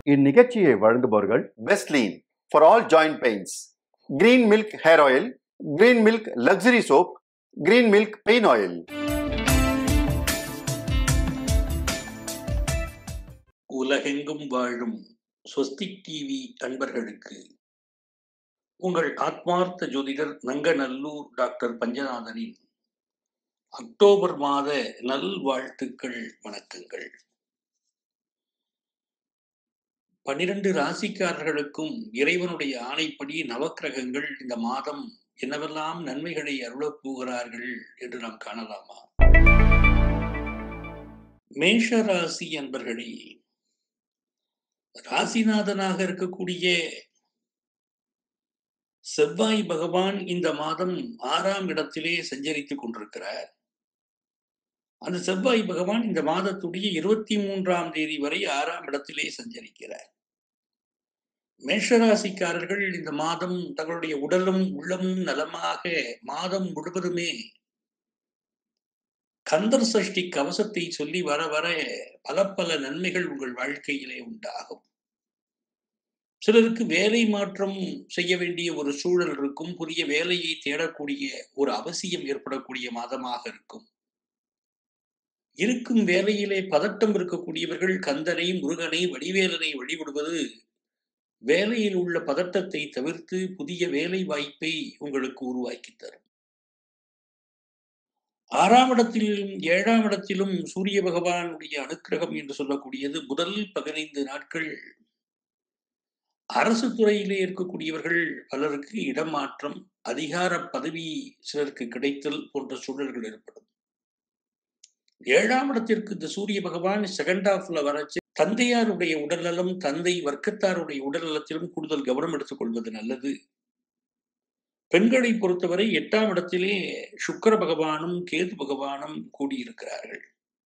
இந்நிகழ்ச்சியை வழங்குபவர்கள் Wesleyan for all joint pains. Green milk hair oil, green milk luxury soap, green milk pain oil. உலகெங்கும் வாழும் Swastik TV அன்பர்களுக்கு உங்கள் ஆத்மார்த்த ஜோதிடர் நங்கநல்லூர் டாக்டர் பஞ்சநாதனின் அக்டோபர் மாத நல்வாழ்த்துக்கள் வணக்கங்கள் பன்னிரண்டு ராசிக்காரர்களுக்கும் இறைவனுடைய ஆணைப்படி நவக்கிரகங்கள் இந்த மாதம் என்னவெல்லாம் நன்மைகளை அருளப் போகிறார்கள் என்று நாம் காணலாமா மேஷ ராசி அன்பர்களே ராசிநாதனாக இருக்கக்கூடிய செவ்வாய் பகவான் இந்த மாதம் ஆறாம் இடத்திலே சஞ்சரித்துக் கொண்டிருக்கிறார் அந்த செவ்வாய் பகவான் இந்த மாதத்துடைய இருபத்தி மூன்றாம் தேதி வரை ஆறாம் இடத்திலே சஞ்சரிக்கிறார் மேஷராசிக்காரர்கள் இந்த மாதம் தங்களுடைய உடலும் உள்ளமும் நலமாக மாதம் முழுவதுமே கந்தர் சஷ்டி கவசத்தை சொல்லி வர வர பல பல நன்மைகள் உங்கள் வாழ்க்கையிலே உண்டாகும் சிலருக்கு வேலை மாற்றம் செய்ய வேண்டிய ஒரு சூழல் இருக்கும் புதிய வேலையை தேடக்கூடிய ஒரு அவசியம் ஏற்படக்கூடிய மாதமாக இருக்கும் இருக்கும் வேலையிலே பதட்டம் இருக்கக்கூடியவர்கள் கந்தனை முருகனை வடிவேலனை வழிபடுவது வேலையில் உள்ள பதட்டத்தை தவிர்த்து புதிய வேலை வாய்ப்பை உங்களுக்கு உருவாக்கி தரும் ஆறாம் இடத்திலும் ஏழாம் இடத்திலும் சூரிய பகவானுடைய அனுக்கிரகம் என்று சொல்லக்கூடியது முதல் பதினைந்து நாட்கள் அரசு துறையிலே இருக்கக்கூடியவர்கள் பலருக்கு இடமாற்றம் அதிகார பதவி சிலருக்கு கிடைத்தல் போன்ற சூழல்கள் ஏற்படும் ஏழாம் இடத்திற்கு இந்த சூரிய பகவான் செகண்ட் ஹாஃப்ல வரச்சு தந்தையாருடைய உடல்நலம் தந்தை வர்க்கத்தாருடைய உடல்நலத்திலும் கூடுதல் கவனம் எடுத்துக்கொள்வது நல்லது பெண்களை பொறுத்தவரை எட்டாம் இடத்திலே சுக்கர பகவானும் கேது பகவானும் கூடியிருக்கிறார்கள்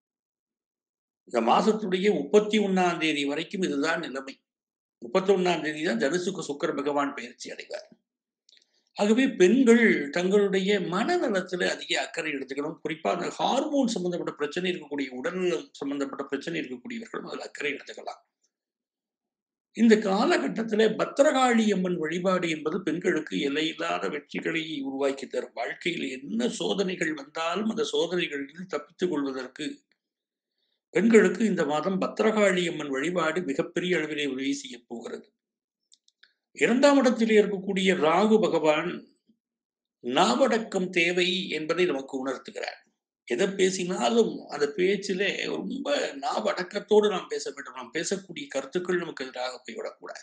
இந்த மாசத்துடைய முப்பத்தி ஒன்னாம் தேதி வரைக்கும் இதுதான் நிலைமை முப்பத்தி ஒன்னாம் தேதி தான் தனுசுக்கு சுக்கர பகவான் பயிற்சி அடைவார் ஆகவே பெண்கள் தங்களுடைய மனநலத்துல அதிக அக்கறை எடுத்துக்கணும் குறிப்பா அந்த ஹார்மோன் சம்பந்தப்பட்ட பிரச்சனை இருக்கக்கூடிய உடல்நலம் சம்பந்தப்பட்ட பிரச்சனை இருக்கக்கூடியவர்களும் அதில் அக்கறை எடுத்துக்கலாம் இந்த காலகட்டத்திலே பத்திரகாளி அம்மன் வழிபாடு என்பது பெண்களுக்கு எல்லையில்லாத வெற்றிகளை உருவாக்கி தரும் வாழ்க்கையில் என்ன சோதனைகள் வந்தாலும் அந்த சோதனைகளில் தப்பித்துக் கொள்வதற்கு பெண்களுக்கு இந்த மாதம் பத்திரகாளி அம்மன் வழிபாடு மிகப்பெரிய அளவிலே உதவி செய்ய போகிறது இரண்டாம் இடத்திலே இருக்கக்கூடிய ராகு பகவான் நாவடக்கம் தேவை என்பதை நமக்கு உணர்த்துகிறார் எதை பேசினாலும் அந்த பேச்சிலே ரொம்ப நாவடக்கத்தோடு நாம் பேச வேண்டும் நாம் பேசக்கூடிய கருத்துக்கள் நமக்கு எதிராக போய்விடக்கூடாது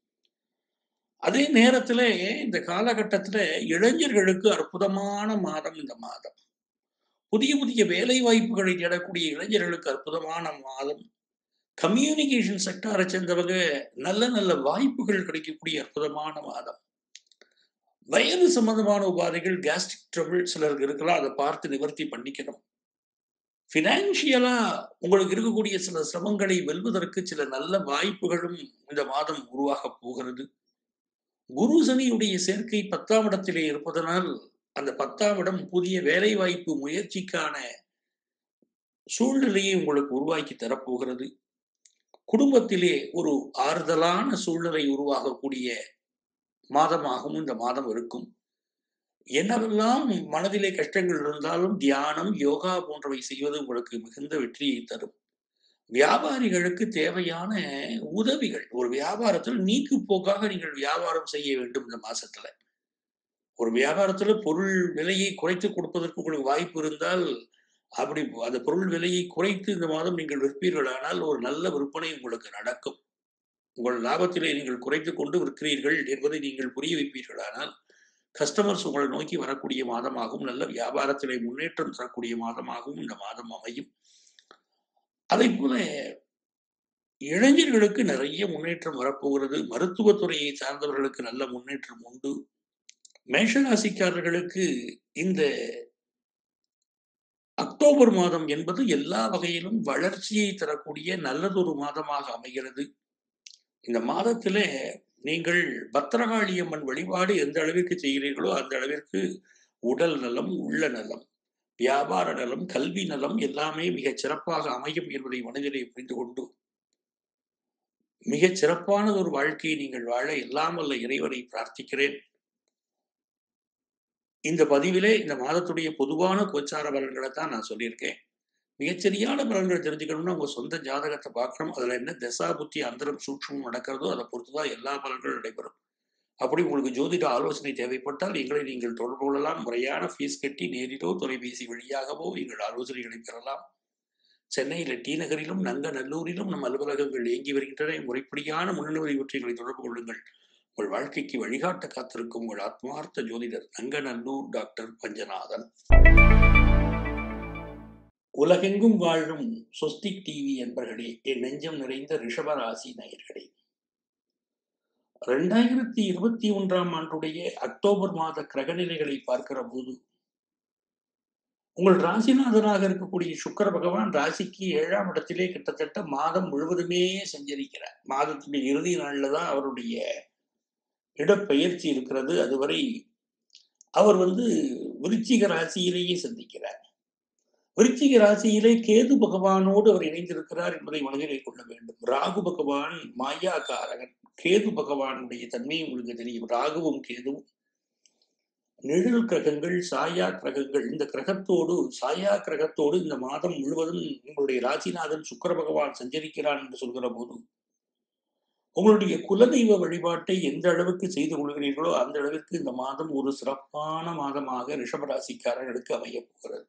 அதே நேரத்துல இந்த காலகட்டத்துல இளைஞர்களுக்கு அற்புதமான மாதம் இந்த மாதம் புதிய புதிய வேலை வாய்ப்புகளை தேடக்கூடிய இளைஞர்களுக்கு அற்புதமான மாதம் கம்யூனிகேஷன் செக்டாரை சேர்ந்தவங்க நல்ல நல்ல வாய்ப்புகள் கிடைக்கக்கூடிய அற்புதமான மாதம் வயது சம்பந்தமான உபாதைகள் கேஸ்ட்ரிக் ட்ரபிள் சிலருக்கு இருக்கலாம் அதை பார்த்து நிவர்த்தி பண்ணிக்கணும் ஃபினான்ஷியலா உங்களுக்கு இருக்கக்கூடிய சில சிரமங்களை வெல்வதற்கு சில நல்ல வாய்ப்புகளும் இந்த மாதம் உருவாக போகிறது குரு சனியுடைய சேர்க்கை பத்தாம் இடத்திலே இருப்பதனால் அந்த பத்தாம் இடம் புதிய வேலை வாய்ப்பு முயற்சிக்கான சூழ்நிலையை உங்களுக்கு உருவாக்கி தரப்போகிறது குடும்பத்திலே ஒரு ஆறுதலான சூழ்நிலை உருவாகக்கூடிய மாதமாகவும் இந்த மாதம் இருக்கும் என்னவெல்லாம் மனதிலே கஷ்டங்கள் இருந்தாலும் தியானம் யோகா போன்றவை செய்வது உங்களுக்கு மிகுந்த வெற்றியை தரும் வியாபாரிகளுக்கு தேவையான உதவிகள் ஒரு வியாபாரத்தில் நீக்கு போக்காக நீங்கள் வியாபாரம் செய்ய வேண்டும் இந்த மாசத்துல ஒரு வியாபாரத்துல பொருள் விலையை குறைத்து கொடுப்பதற்கு உங்களுக்கு வாய்ப்பு இருந்தால் அப்படி அந்த பொருள் விலையை குறைத்து இந்த மாதம் நீங்கள் விற்பீர்களானால் ஒரு நல்ல விற்பனை உங்களுக்கு நடக்கும் உங்கள் லாபத்திலே நீங்கள் குறைத்து கொண்டு விற்கிறீர்கள் என்பதை நீங்கள் புரிய வைப்பீர்களானால் கஸ்டமர்ஸ் உங்களை நோக்கி வரக்கூடிய மாதமாகவும் நல்ல வியாபாரத்திலே முன்னேற்றம் தரக்கூடிய மாதமாகவும் இந்த மாதம் அமையும் அதே போல இளைஞர்களுக்கு நிறைய முன்னேற்றம் வரப்போகிறது மருத்துவத்துறையை சார்ந்தவர்களுக்கு நல்ல முன்னேற்றம் உண்டு மேஷராசிக்காரர்களுக்கு இந்த அக்டோபர் மாதம் என்பது எல்லா வகையிலும் வளர்ச்சியை தரக்கூடிய நல்லதொரு மாதமாக அமைகிறது இந்த மாதத்திலே நீங்கள் பத்திரகாளி அம்மன் வழிபாடு எந்த அளவிற்கு செய்கிறீர்களோ அந்த அளவிற்கு உடல் நலம் உள்ள நலம் வியாபார நலம் கல்வி நலம் எல்லாமே மிகச் சிறப்பாக அமையும் என்பதை மனதிலே புரிந்து கொண்டு மிகச் சிறப்பானது ஒரு வாழ்க்கையை நீங்கள் வாழ எல்லாம் வல்ல இறைவனை பிரார்த்திக்கிறேன் இந்த பதிவிலே இந்த மாதத்துடைய பொதுவான கோச்சார பலன்களை தான் நான் சொல்லியிருக்கேன் மிகச்சரியான பலன்கள் தெரிஞ்சுக்கணும்னா உங்க சொந்த ஜாதகத்தை பார்க்கணும் அதுல என்ன தசா புத்தி அந்தரம் சூட்சமும் நடக்கிறதோ அதை பொறுத்துதான் எல்லா பலன்களும் நடைபெறும் அப்படி உங்களுக்கு ஜோதிட ஆலோசனை தேவைப்பட்டால் எங்களை நீங்கள் தொடர்பு கொள்ளலாம் முறையான ஃபீஸ் கட்டி நேரிலோ தொலைபேசி வழியாகவோ எங்கள் ஆலோசனைகளை பெறலாம் சென்னையில் டி நகரிலும் நங்கநல்லூரிலும் நம் அலுவலகங்கள் இயங்கி வருகின்றன முறைப்படியான முன்னுரிமை பற்றியங்களை தொடர்பு கொள்ளுங்கள் உங்கள் வாழ்க்கைக்கு வழிகாட்ட காத்திருக்கும் உங்கள் ஆத்மார்த்த ஜோதிடர் நங்கநல்லூர் டாக்டர் பஞ்சநாதன் உலகெங்கும் வாழும் சொஸ்திக் டிவி என்பர்களே என் நெஞ்சம் நிறைந்த ரிஷபராசி நேயர்களே ரெண்டாயிரத்தி இருபத்தி ஒன்றாம் ஆண்டுடைய அக்டோபர் மாத கிரகநிலைகளை பார்க்கிற போது உங்கள் ராசிநாதனாக இருக்கக்கூடிய சுக்கர பகவான் ராசிக்கு ஏழாம் இடத்திலே கிட்டத்தட்ட மாதம் முழுவதுமே சஞ்சரிக்கிறார் மாதத்துடைய இறுதி நாள்ல தான் அவருடைய இடப்பெயர்ச்சி இருக்கிறது அதுவரை அவர் வந்து விருச்சிக ராசியிலேயே சந்திக்கிறார் விருச்சிக ராசியிலே கேது பகவானோடு அவர் இணைந்திருக்கிறார் என்பதை மனதிலே கொள்ள வேண்டும் ராகு பகவான் மாயாக்காரகன் கேது பகவானுடைய தன்மை உங்களுக்கு தெரியும் ராகுவும் கேதுவும் நிழல் கிரகங்கள் சாயா கிரகங்கள் இந்த கிரகத்தோடு சாயா கிரகத்தோடு இந்த மாதம் முழுவதும் உங்களுடைய ராசிநாதன் சுக்கர பகவான் சஞ்சரிக்கிறான் என்று சொல்கிற போது உங்களுடைய குலதெய்வ வழிபாட்டை எந்த அளவுக்கு செய்து கொள்கிறீர்களோ அந்த அளவிற்கு இந்த மாதம் ஒரு சிறப்பான மாதமாக ரிஷபராசிக்காரர்களுக்கு அமைய போகிறது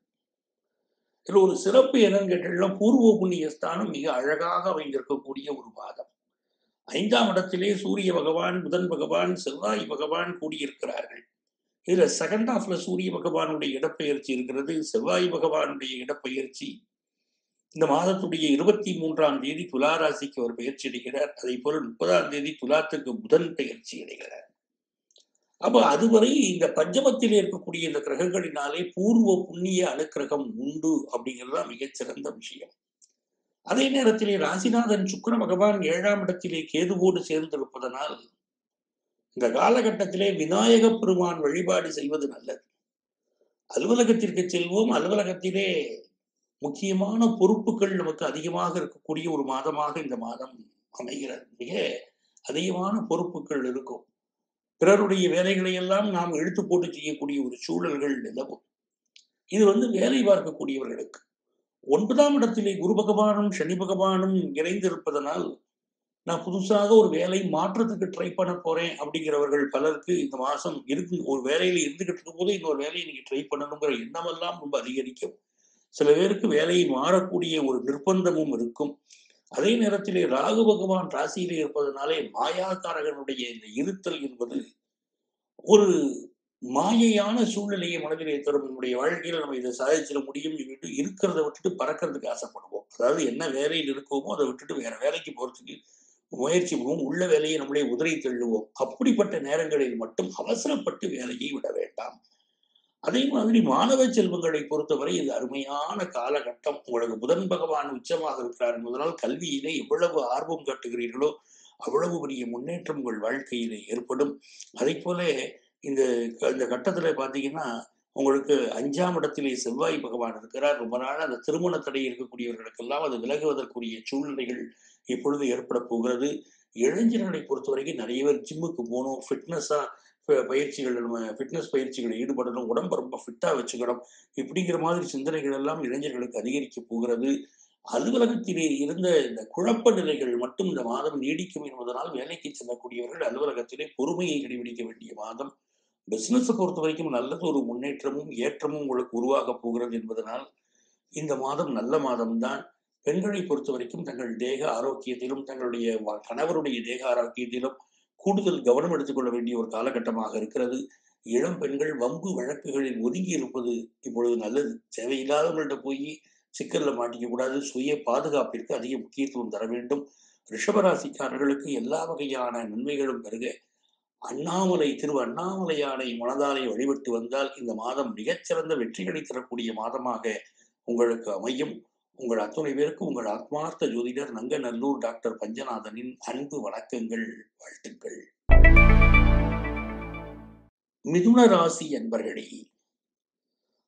இதுல ஒரு சிறப்பு என்னன்னு கேட்டீங்கன்னா பூர்வ புண்ணிய ஸ்தானம் மிக அழகாக அமைந்திருக்கக்கூடிய ஒரு மாதம் ஐந்தாம் இடத்திலே சூரிய பகவான் புதன் பகவான் செவ்வாய் பகவான் கூடியிருக்கிறார்கள் இதுல செகண்ட் ஹாஃப்ல சூரிய பகவானுடைய இடப்பெயர்ச்சி இருக்கிறது செவ்வாய் பகவானுடைய இடப்பெயர்ச்சி இந்த மாதத்துடைய இருபத்தி மூன்றாம் தேதி துலா ராசிக்கு அவர் பயிற்சி அடைகிறார் அதே போல முப்பதாம் தேதி துலாத்துக்கு புதன் பயிற்சி அடைகிறார் அப்ப அதுவரை இந்த பஞ்சமத்தில் இருக்கக்கூடிய இந்த கிரகங்களினாலே பூர்வ புண்ணிய அனுக்கிரகம் உண்டு அப்படிங்கிறது தான் மிகச்சிறந்த விஷயம் அதே நேரத்திலே ராசிநாதன் சுக்கர பகவான் ஏழாம் இடத்திலே கேதுவோடு சேர்ந்திருப்பதனால் இந்த காலகட்டத்திலே விநாயக பெருமான் வழிபாடு செய்வது நல்லது அலுவலகத்திற்கு செல்வோம் அலுவலகத்திலே முக்கியமான பொறுப்புகள் நமக்கு அதிகமாக இருக்கக்கூடிய ஒரு மாதமாக இந்த மாதம் அமைகிறது மிக அதிகமான பொறுப்புகள் இருக்கும் பிறருடைய வேலைகளை எல்லாம் நாம் இழுத்து போட்டு செய்யக்கூடிய ஒரு சூழல்கள் நிலவும் இது வந்து வேலை பார்க்கக்கூடியவர்களுக்கு ஒன்பதாம் இடத்திலே குரு பகவானும் சனி பகவானும் இணைந்திருப்பதனால் நான் புதுசாக ஒரு வேலை மாற்றத்துக்கு ட்ரை பண்ண போறேன் அப்படிங்கிறவர்கள் பலருக்கு இந்த மாசம் இருக்கு ஒரு வேலையில இருந்துகிட்டு இருக்கும் போது இன்னொரு வேலையை நீங்க ட்ரை பண்ணணுங்கிற எண்ணமெல்லாம் ரொம்ப அதிகரிக்கும் சில பேருக்கு வேலையை மாறக்கூடிய ஒரு நிர்பந்தமும் இருக்கும் அதே நேரத்திலே ராகு பகவான் ராசியிலே இருப்பதனாலே மாயாக்காரகனுடைய இந்த இருத்தல் என்பது ஒரு மாயையான சூழ்நிலையை மனதிலே தரும் நம்முடைய வாழ்க்கையில நம்ம இதை சாதிச்சிட முடியும் சொல்லிட்டு இருக்கிறத விட்டுட்டு பறக்கிறதுக்கு ஆசைப்படுவோம் அதாவது என்ன வேலையில் இருக்கோமோ அதை விட்டுட்டு வேற வேலைக்கு போறதுக்கு முயற்சி பண்ணுவோம் உள்ள வேலையை நம்மளே உதறி தள்ளுவோம் அப்படிப்பட்ட நேரங்களில் மட்டும் அவசரப்பட்டு வேலையை விட வேண்டாம் அதே மாதிரி மாணவ செல்வங்களை பொறுத்தவரை இது அருமையான காலகட்டம் உங்களுக்கு புதன் பகவான் உச்சமாக இருக்கிறார் என்பதனால் கல்வியிலே எவ்வளவு ஆர்வம் காட்டுகிறீர்களோ அவ்வளவு பெரிய முன்னேற்றம் உங்கள் வாழ்க்கையிலே ஏற்படும் அதே போல இந்த இந்த கட்டத்துல பாத்தீங்கன்னா உங்களுக்கு அஞ்சாம் இடத்திலே செவ்வாய் பகவான் இருக்கிறார் ரொம்ப நாள் அந்த திருமண தடை இருக்கக்கூடியவர்களுக்கெல்லாம் அது விலகுவதற்குரிய சூழ்நிலைகள் இப்பொழுது ஏற்பட போகிறது இளைஞர்களை பொறுத்தவரைக்கும் நிறைய பேர் ஜிம்முக்கு போகணும் ஃபிட்னஸா பயிற்சிகள் நம்ம ஃபிட்னஸ் பயிற்சிகளில் ஈடுபடணும் உடம்பை ரொம்ப ஃபிட்டாக வச்சுக்கணும் இப்படிங்கிற மாதிரி சிந்தனைகள் எல்லாம் இளைஞர்களுக்கு அதிகரிக்க போகிறது அலுவலகத்திலே இருந்த இந்த குழப்ப நிலைகள் மட்டும் இந்த மாதம் நீடிக்கும் என்பதனால் வேலைக்கு செல்லக்கூடியவர்கள் அலுவலகத்திலே பொறுமையை கடைபிடிக்க வேண்டிய மாதம் பிசினஸை பொறுத்த வரைக்கும் நல்லது ஒரு முன்னேற்றமும் ஏற்றமும் உங்களுக்கு உருவாக போகிறது என்பதனால் இந்த மாதம் நல்ல மாதம்தான் பெண்களை பொறுத்த வரைக்கும் தங்கள் தேக ஆரோக்கியத்திலும் தங்களுடைய கணவருடைய தேக ஆரோக்கியத்திலும் கூடுதல் கவனம் எடுத்துக்கொள்ள வேண்டிய ஒரு காலகட்டமாக இருக்கிறது இளம் பெண்கள் வம்பு வழக்குகளில் ஒதுங்கி இருப்பது இப்பொழுது நல்லது தேவையில்லாதவங்கள்ட்ட போய் சிக்கல்ல மாட்டிக்க கூடாது சுய பாதுகாப்பிற்கு அதிக முக்கியத்துவம் தர வேண்டும் ரிஷபராசிக்காரர்களுக்கு எல்லா வகையான நன்மைகளும் பெருக அண்ணாமலை திரு அண்ணாமலையானை மனதாலை வழிபட்டு வந்தால் இந்த மாதம் மிகச்சிறந்த வெற்றிகளை தரக்கூடிய மாதமாக உங்களுக்கு அமையும் உங்கள் அத்துணை பேருக்கு உங்கள் ஆத்மார்த்த ஜோதிடர் நங்கநல்லூர் டாக்டர் பஞ்சநாதனின் அன்பு வணக்கங்கள் வாழ்த்துக்கள் மிதுன ராசி என்பர்களே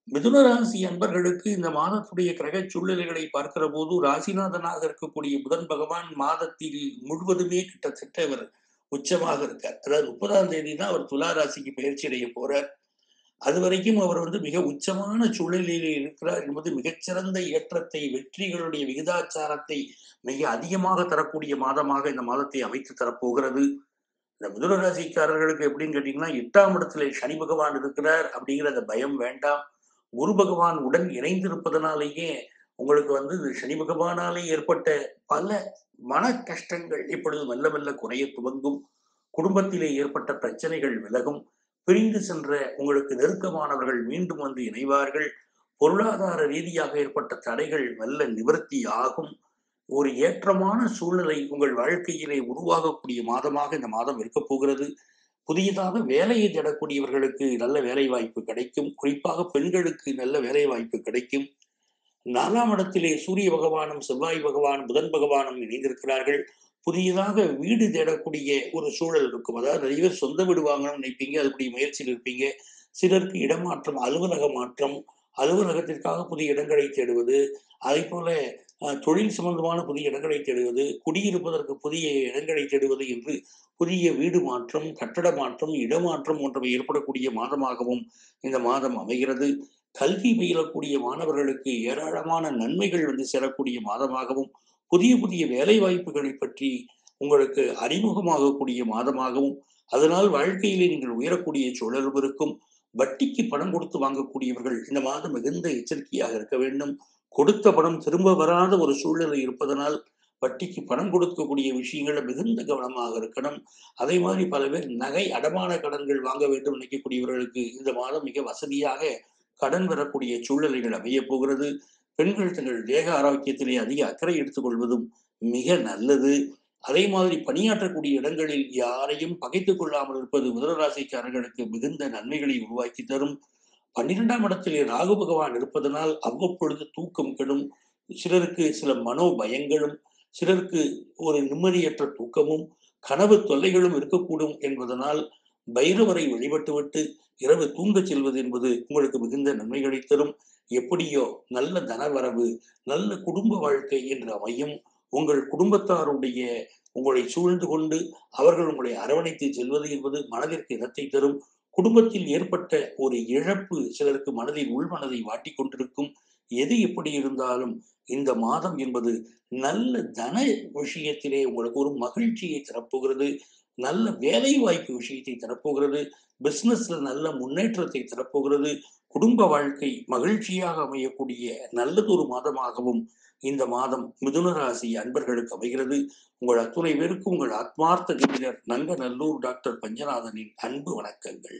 மிதுன ராசி அன்பர்களுக்கு இந்த மாதத்துடைய கிரக சூழ்நிலைகளை பார்க்கிற போது ராசிநாதனாக இருக்கக்கூடிய புதன் பகவான் மாதத்தில் முழுவதுமே கிட்டத்தட்ட அவர் உச்சமாக இருக்கார் அதாவது முப்பதாம் தேதி தான் அவர் துலா ராசிக்கு பயிற்சி அடைய போறார் அது வரைக்கும் அவர் வந்து மிக உச்சமான சூழ்நிலையில் இருக்கிறார் என்பது மிகச்சிறந்த ஏற்றத்தை வெற்றிகளுடைய விகிதாச்சாரத்தை மிக அதிகமாக தரக்கூடிய மாதமாக இந்த மாதத்தை அமைத்து தரப்போகிறது இந்த மிதுன ராசிக்காரர்களுக்கு எப்படின்னு கேட்டீங்கன்னா எட்டாம் இடத்துல சனி பகவான் இருக்கிறார் அப்படிங்கிற அந்த பயம் வேண்டாம் குரு பகவான் உடன் இணைந்திருப்பதனாலேயே உங்களுக்கு வந்து இது சனி பகவானாலே ஏற்பட்ட பல மன கஷ்டங்கள் இப்பொழுது மெல்ல மெல்ல குறைய துவங்கும் குடும்பத்திலே ஏற்பட்ட பிரச்சனைகள் விலகும் பிரிந்து சென்ற உங்களுக்கு நெருக்கமானவர்கள் மீண்டும் வந்து இணைவார்கள் பொருளாதார ரீதியாக ஏற்பட்ட தடைகள் மெல்ல நிவர்த்தி ஆகும் ஒரு ஏற்றமான சூழ்நிலை உங்கள் வாழ்க்கையிலே உருவாகக்கூடிய மாதமாக இந்த மாதம் இருக்கப் போகிறது புதியதாக வேலையை தேடக்கூடியவர்களுக்கு நல்ல வேலை வாய்ப்பு கிடைக்கும் குறிப்பாக பெண்களுக்கு நல்ல வேலை வாய்ப்பு கிடைக்கும் நாலாம் இடத்திலே சூரிய பகவானும் செவ்வாய் பகவானும் புதன் பகவானும் இணைந்திருக்கிறார்கள் புதியதாக வீடு தேடக்கூடிய ஒரு சூழல் இருக்கும் அதாவது நிறைய பேர் சொந்த வீடு வாங்கணும்னு நினைப்பீங்க அதுக்குரிய முயற்சியில் இருப்பீங்க சிலருக்கு இடமாற்றம் அலுவலக மாற்றம் அலுவலகத்திற்காக புதிய இடங்களை தேடுவது அதே போல அஹ், தொழில் சம்பந்தமான புதிய இடங்களை தேடுவது குடியிருப்பதற்கு புதிய இடங்களை தேடுவது என்று புதிய வீடு மாற்றம் கட்டட மாற்றம் இடமாற்றம் போன்றவை ஏற்படக்கூடிய மாதமாகவும் இந்த மாதம் அமைகிறது கல்வி பயிலக்கூடிய மாணவர்களுக்கு ஏராளமான நன்மைகள் வந்து சேரக்கூடிய மாதமாகவும் புதிய புதிய வேலை வாய்ப்புகளை பற்றி உங்களுக்கு அறிமுகமாகக்கூடிய மாதமாகவும் அதனால் வாழ்க்கையிலே நீங்கள் உயரக்கூடிய சூழலும் இருக்கும் வட்டிக்கு பணம் கொடுத்து வாங்கக்கூடியவர்கள் இந்த மாதம் மிகுந்த எச்சரிக்கையாக இருக்க வேண்டும் கொடுத்த பணம் திரும்ப வராத ஒரு சூழ்நிலை இருப்பதனால் வட்டிக்கு பணம் கொடுக்கக்கூடிய விஷயங்கள மிகுந்த கவனமாக இருக்கணும் அதே மாதிரி பல பேர் நகை அடமான கடன்கள் வாங்க வேண்டும் நினைக்கக்கூடியவர்களுக்கு இந்த மாதம் மிக வசதியாக கடன் பெறக்கூடிய சூழ்நிலைகள் அமையப் போகிறது பெண்கள் தங்கள் தேக ஆரோக்கியத்திலே அதிக அக்கறை எடுத்துக்கொள்வதும் மிக நல்லது அதே மாதிரி பணியாற்றக்கூடிய இடங்களில் யாரையும் பகைத்துக் கொள்ளாமல் இருப்பது முதலராசிக்காரர்களுக்கு மிகுந்த நன்மைகளை உருவாக்கி தரும் பன்னிரெண்டாம் இடத்திலே ராகு பகவான் இருப்பதனால் அவ்வப்பொழுது தூக்கம் கெடும் சிலருக்கு சில மனோ பயங்களும் சிலருக்கு ஒரு நிம்மதியற்ற தூக்கமும் கனவு தொல்லைகளும் இருக்கக்கூடும் என்பதனால் பைரவரை வழிபட்டுவிட்டு இரவு தூங்கச் செல்வது என்பது உங்களுக்கு மிகுந்த நன்மைகளை தரும் எப்படியோ நல்ல தனவரவு நல்ல குடும்ப வாழ்க்கை என்று அமையும் உங்கள் குடும்பத்தாருடைய உங்களை சூழ்ந்து கொண்டு அவர்கள் உங்களை அரவணைத்து செல்வது என்பது மனதிற்கு இடத்தை தரும் குடும்பத்தில் ஏற்பட்ட ஒரு இழப்பு சிலருக்கு மனதில் உள்மனதை வாட்டிக் கொண்டிருக்கும் எது எப்படி இருந்தாலும் இந்த மாதம் என்பது நல்ல தன விஷயத்திலே உங்களுக்கு ஒரு மகிழ்ச்சியை தரப்போகிறது நல்ல வேலை வாய்ப்பு விஷயத்தை தரப்போகிறது பிசினஸ்ல நல்ல முன்னேற்றத்தை தரப்போகிறது குடும்ப வாழ்க்கை மகிழ்ச்சியாக அமையக்கூடிய நல்லதொரு மாதமாகவும் இந்த மாதம் மிதுன ராசி அன்பர்களுக்கு அமைகிறது உங்கள் அத்துணை பேருக்கு உங்கள் ஆத்மார்த்த ஜோதிடர் நங்கநல்லூர் டாக்டர் பஞ்சநாதனின் அன்பு வணக்கங்கள்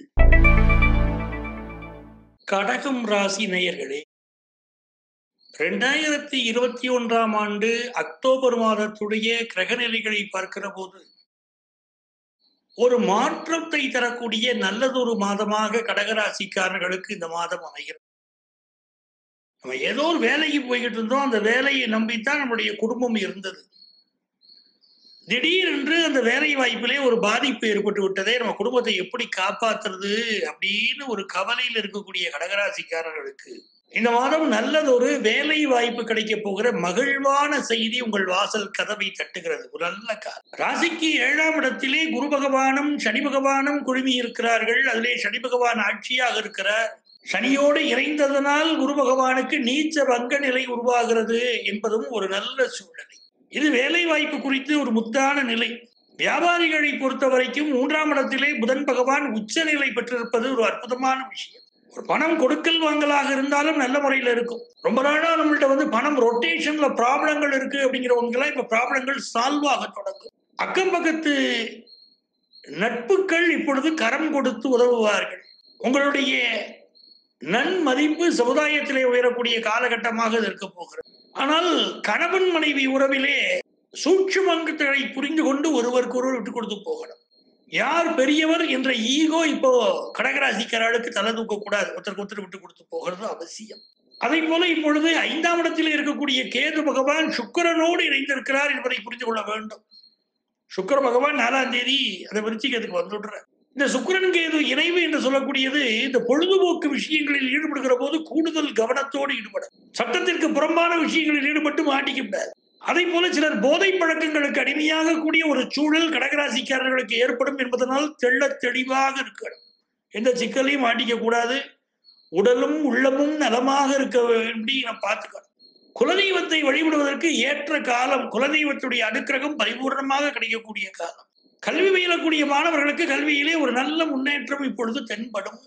கடகம் ராசி நேயர்களே ரெண்டாயிரத்தி இருபத்தி ஒன்றாம் ஆண்டு அக்டோபர் மாதத்துடைய கிரகநிலைகளை பார்க்கிற போது ஒரு மாற்றத்தை தரக்கூடிய நல்லதொரு மாதமாக கடகராசிக்காரர்களுக்கு இந்த மாதம் அமைகிறது நம்ம ஏதோ ஒரு வேலைக்கு போய்கிட்டு இருந்தோம் அந்த வேலையை நம்பித்தான் நம்முடைய குடும்பம் இருந்தது திடீரென்று அந்த வேலை வாய்ப்பிலே ஒரு பாதிப்பு ஏற்பட்டு விட்டதே நம்ம குடும்பத்தை எப்படி காப்பாத்துறது அப்படின்னு ஒரு கவலையில் இருக்கக்கூடிய கடகராசிக்காரர்களுக்கு இந்த மாதம் நல்லதொரு வேலை வாய்ப்பு கிடைக்க போகிற மகிழ்வான செய்தி உங்கள் வாசல் கதவை தட்டுகிறது ஒரு நல்ல காலம் ராசிக்கு ஏழாம் இடத்திலே குரு பகவானும் சனி பகவானும் குழுமி இருக்கிறார்கள் அதிலே சனி பகவான் ஆட்சியாக இருக்கிறார் சனியோடு இணைந்ததனால் குரு பகவானுக்கு நீச்ச வங்க நிலை உருவாகிறது என்பதும் ஒரு நல்ல சூழ்நிலை இது வேலை வாய்ப்பு குறித்து ஒரு முத்தான நிலை வியாபாரிகளை பொறுத்த வரைக்கும் மூன்றாம் இடத்திலே புதன் பகவான் உச்ச நிலை பெற்றிருப்பது ஒரு அற்புதமான விஷயம் ஒரு பணம் கொடுக்கல் வாங்கலாக இருந்தாலும் நல்ல முறையில் இருக்கும் ரொம்ப நாளா நம்மள்ட்ட வந்து பணம் ரொட்டேஷன்ல ப்ராப்ளங்கள் இருக்கு அப்படிங்கிறவங்களாம் இப்ப ப்ராப்ளங்கள் சால்வ் ஆக தொடங்கும் அக்கம் பக்கத்து நட்புகள் இப்பொழுது கரம் கொடுத்து உதவுவார்கள் உங்களுடைய நன்மதிப்பு சமுதாயத்திலே உயரக்கூடிய காலகட்டமாக இது இருக்க போகிறது ஆனால் கணவன் மனைவி உறவிலே சூட்சுமங்களை புரிந்து கொண்டு ஒருவருக்கு ஒருவர் விட்டு கொடுத்து போகணும் யார் பெரியவர் என்ற ஈகோ இப்போ கடகராசிக்காரர்களுக்கு தலை தூக்க கூடாது ஒருத்தருக்கு ஒருத்தர் விட்டு கொடுத்து போகிறது அவசியம் அதை போல இப்பொழுது ஐந்தாம் இடத்தில் இருக்கக்கூடிய கேது பகவான் சுக்கரனோடு இணைந்திருக்கிறார் என்பதை புரிந்து கொள்ள வேண்டும் சுக்கர பகவான் நாலாம் தேதி அதை விருச்சிகத்துக்கு வந்துடுற இந்த சுக்கிரன் கேது இணைவு என்று சொல்லக்கூடியது இந்த பொழுதுபோக்கு விஷயங்களில் ஈடுபடுகிற போது கூடுதல் கவனத்தோடு ஈடுபடும் சட்டத்திற்கு புறம்பான விஷயங்களில் ஈடுபட்டு மாட்டிக்க கூடாது அதே போல சிலர் போதை பழக்கங்களுக்கு அடிமையாக கூடிய ஒரு சூழல் கடகராசிக்காரர்களுக்கு ஏற்படும் என்பதனால் தெள்ள தெளிவாக இருக்கணும் எந்த சிக்கலையும் மாட்டிக்க கூடாது உடலும் உள்ளமும் நலமாக இருக்க வேண்டி நம்ம பார்த்துக்கணும் குலதெய்வத்தை வழிபடுவதற்கு ஏற்ற காலம் குலதெய்வத்துடைய அனுக்கிரகம் பரிபூர்ணமாக கிடைக்கக்கூடிய காலம் கல்வி பயிலக்கூடிய மாணவர்களுக்கு கல்வியிலே ஒரு நல்ல முன்னேற்றம் இப்பொழுது தென்படும்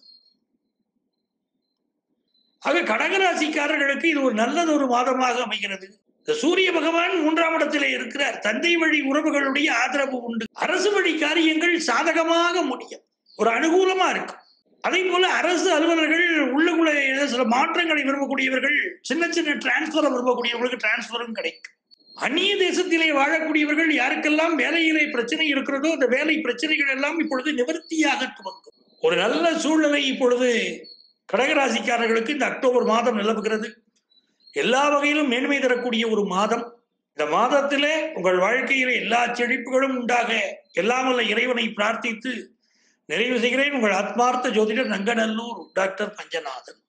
ஆக கடகராசிக்காரர்களுக்கு இது ஒரு நல்லது ஒரு மாதமாக அமைகிறது இந்த சூரிய பகவான் மூன்றாம் இடத்திலே இருக்கிறார் தந்தை வழி உறவுகளுடைய ஆதரவு உண்டு அரசு வழி காரியங்கள் சாதகமாக முடியும் ஒரு அனுகூலமா இருக்கு அதே போல அரசு அலுவலர்கள் உள்ளுக்குள்ள சில மாற்றங்களை விரும்பக்கூடியவர்கள் சின்ன சின்ன டிரான்ஸ்பரை விரும்பக்கூடியவர்களுக்கு டிரான்ஸ்பரும் கிடைக்கும் அந்நிய தேசத்திலே வாழக்கூடியவர்கள் யாருக்கெல்லாம் வேலையிலே பிரச்சனை இருக்கிறதோ அந்த வேலை பிரச்சனைகள் எல்லாம் இப்பொழுது நிவர்த்தியாக துவங்கும் ஒரு நல்ல சூழ்நிலை இப்பொழுது கடகராசிக்காரர்களுக்கு இந்த அக்டோபர் மாதம் நிலவுகிறது எல்லா வகையிலும் மேன்மை தரக்கூடிய ஒரு மாதம் இந்த மாதத்திலே உங்கள் வாழ்க்கையில எல்லா செழிப்புகளும் உண்டாக எல்லாம் வல்ல இறைவனை பிரார்த்தித்து நிறைவு செய்கிறேன் உங்கள் ஆத்மார்த்த ஜோதிடர் நங்கநல்லூர் டாக்டர் பஞ்சநாதன்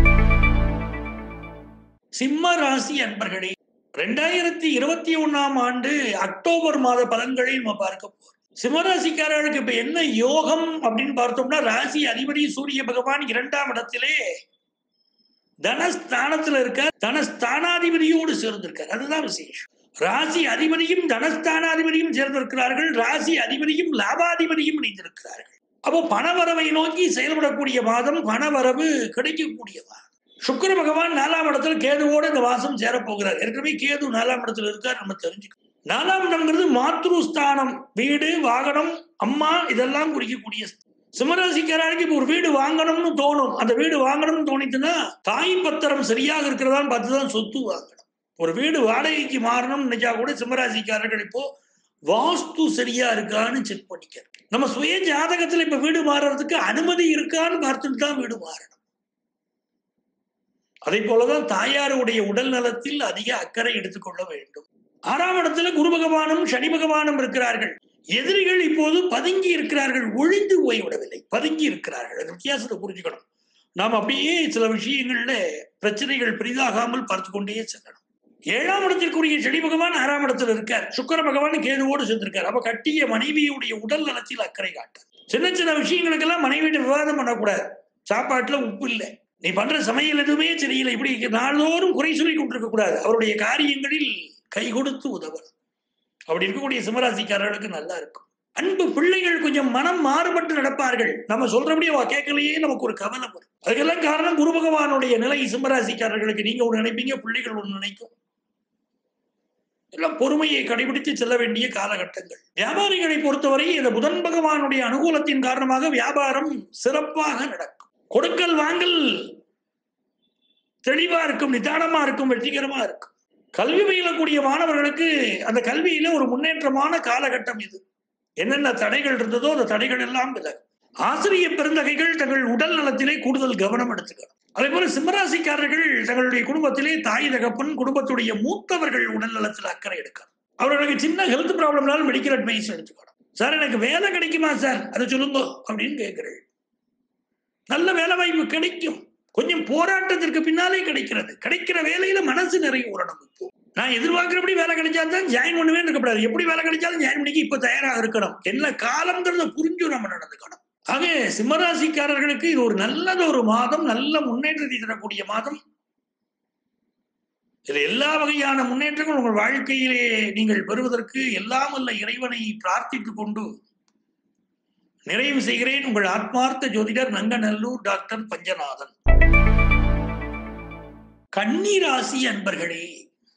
சிம்ம ராசி அன்பர்களே ரெண்டாயிரத்தி இருபத்தி ஒண்ணாம் ஆண்டு அக்டோபர் மாத பலன்களை நம்ம பார்க்க போறோம் சிம்மராசிக்காரர்களுக்கு இப்ப என்ன யோகம் அப்படின்னு பார்த்தோம்னா ராசி அதிபதி சூரிய பகவான் இரண்டாம் இடத்திலே தனஸ்தானத்துல இருக்கார் தனஸ்தானாதிபதியோடு சேர்ந்திருக்கார் அதுதான் விசேஷம் ராசி அதிபதியும் தனஸ்தானாதிபதியும் சேர்ந்திருக்கிறார்கள் ராசி அதிபதியும் லாபாதிபதியும் இணைந்திருக்கிறார்கள் அப்போ பணவரவை நோக்கி செயல்படக்கூடிய மாதம் பணவரவு கிடைக்கக்கூடிய மாதம் சுக்கர பகவான் நாலாம் இடத்துல கேதுவோடு இந்த மாசம் சேரப்போகிறார் ஏற்கனவே கேது நாலாம் இடத்துல இருக்கார் நம்ம தெரிஞ்சுக்கணும் நாலாம் இடம்ங்கிறது மாத்ருஸ்தானம் வீடு வாகனம் அம்மா இதெல்லாம் குறிக்கக்கூடிய சிம்மராசிக்காரருக்கு இப்போ ஒரு வீடு வாங்கணும்னு தோணும் அந்த வீடு வாங்கணும்னு தோணிச்சுன்னா தாய் பத்திரம் சரியாக இருக்கிறதான்னு பார்த்து தான் சொத்து வாங்கணும் ஒரு வீடு வாடகைக்கு மாறணும்னு நினைச்சா கூட சிம்மராசிக்காரர்கள் இப்போ வாஸ்து சரியா இருக்கான்னு செக் பண்ணிக்க நம்ம சுய ஜாதகத்துல இப்ப வீடு மாறுறதுக்கு அனுமதி இருக்கான்னு பார்த்துட்டு தான் வீடு மாறணும் அதே போலதான் தாயாருடைய உடல் நலத்தில் அதிக அக்கறை எடுத்துக்கொள்ள வேண்டும் ஆறாம் இடத்துல குரு பகவானும் சனி பகவானும் இருக்கிறார்கள் எதிரிகள் இப்போது பதுங்கி இருக்கிறார்கள் ஒழிந்து போய்விடவில்லை பதுங்கி இருக்கிறார்கள் அந்த வித்தியாசத்தை புரிஞ்சுக்கணும் நாம் அப்படியே சில விஷயங்கள்ல பிரச்சனைகள் பெரிதாகாமல் பார்த்து கொண்டே செல்லணும் ஏழாம் இடத்திற்குரிய சனி பகவான் ஆறாம் இடத்துல இருக்கார் சுக்கர பகவான் கேதுவோடு சேர்ந்திருக்கார் அப்ப கட்டிய மனைவியுடைய உடல் நலத்தில் அக்கறை காட்டார் சின்ன சின்ன விஷயங்களுக்கெல்லாம் மனைவியிட்ட விவாதம் பண்ணக்கூடாது சாப்பாட்டுல உப்பு இல்லை நீ பண்ற சமையல் எதுவுமே சரியில்லை இப்படி நாள்தோறும் குறை சொல்லி கொண்டிருக்க கூடாது அவருடைய காரியங்களில் கை கொடுத்து உதவணும் அப்படி இருக்கக்கூடிய சிம்மராசிக்காரர்களுக்கு நல்லா இருக்கும் அன்பு பிள்ளைகள் கொஞ்சம் மனம் மாறுபட்டு நடப்பார்கள் நம்ம சொல்றபடி அவ கேட்கலையே நமக்கு ஒரு கவலை வரும் அதுக்கெல்லாம் காரணம் குரு பகவானுடைய நிலை சிம்மராசிக்காரர்களுக்கு நீங்க ஒன்று நினைப்பீங்க பிள்ளைகள் ஒன்று நினைக்கும் எல்லாம் பொறுமையை கடைபிடித்து செல்ல வேண்டிய காலகட்டங்கள் வியாபாரிகளை பொறுத்தவரை இந்த புதன் பகவானுடைய அனுகூலத்தின் காரணமாக வியாபாரம் சிறப்பாக நடக்கும் கொடுக்கல் வாங்கல் தெளிவா இருக்கும் நிதானமா இருக்கும் வெற்றிகரமா இருக்கும் கல்வி பயிலக்கூடிய மாணவர்களுக்கு அந்த கல்வியில ஒரு முன்னேற்றமான காலகட்டம் இது என்னென்ன தடைகள் இருந்ததோ அந்த தடைகள் எல்லாம் விலகும் ஆசிரியர் பெருந்தகைகள் தங்கள் உடல் நலத்திலே கூடுதல் கவனம் எடுத்துக்கணும் அதே போல சிம்மராசிக்காரர்கள் தங்களுடைய குடும்பத்திலே தாய் தகப்பன் குடும்பத்துடைய மூத்தவர்கள் உடல் நலத்தில் அக்கறை எடுக்கணும் அவர்களுக்கு சின்ன ஹெல்த் ப்ராப்ளம்னாலும் மெடிக்கல் அட்வைஸ் எடுத்துக்கணும் சார் எனக்கு வேலை கிடைக்குமா சார் அதை சொல்லுங்க அப்படின்னு கேட்கிறேன் நல்ல வேலை வாய்ப்பு கிடைக்கும் கொஞ்சம் போராட்டத்திற்கு பின்னாலே கிடைக்கிறது கிடைக்கிற வேலையில மனசு நிறைய உரணும் இப்போ நான் எதிர்பார்க்கிறபடி வேலை கிடைச்சாலும் தான் ஜாயின் பண்ணுவே இருக்கக்கூடாது எப்படி வேலை கிடைச்சாலும் ஜாயின் பண்ணிக்க இப்ப தயாராக இருக்கணும் என்ன காலங்கிறத புரிஞ்சு நம்ம நடந்துக்கணும் ஆக சிம்மராசிக்காரர்களுக்கு இது ஒரு நல்லது ஒரு மாதம் நல்ல முன்னேற்றத்தை தரக்கூடிய மாதம் இது எல்லா வகையான முன்னேற்றங்களும் உங்கள் வாழ்க்கையிலே நீங்கள் பெறுவதற்கு எல்லாம் வல்ல இறைவனை பிரார்த்தித்துக் கொண்டு நிறைவு செய்கிறேன் உங்கள் ஆத்மார்த்த ஜோதிடர் நங்கநல்லூர் டாக்டர் பஞ்சநாதன் கன்னிராசி அன்பர்களே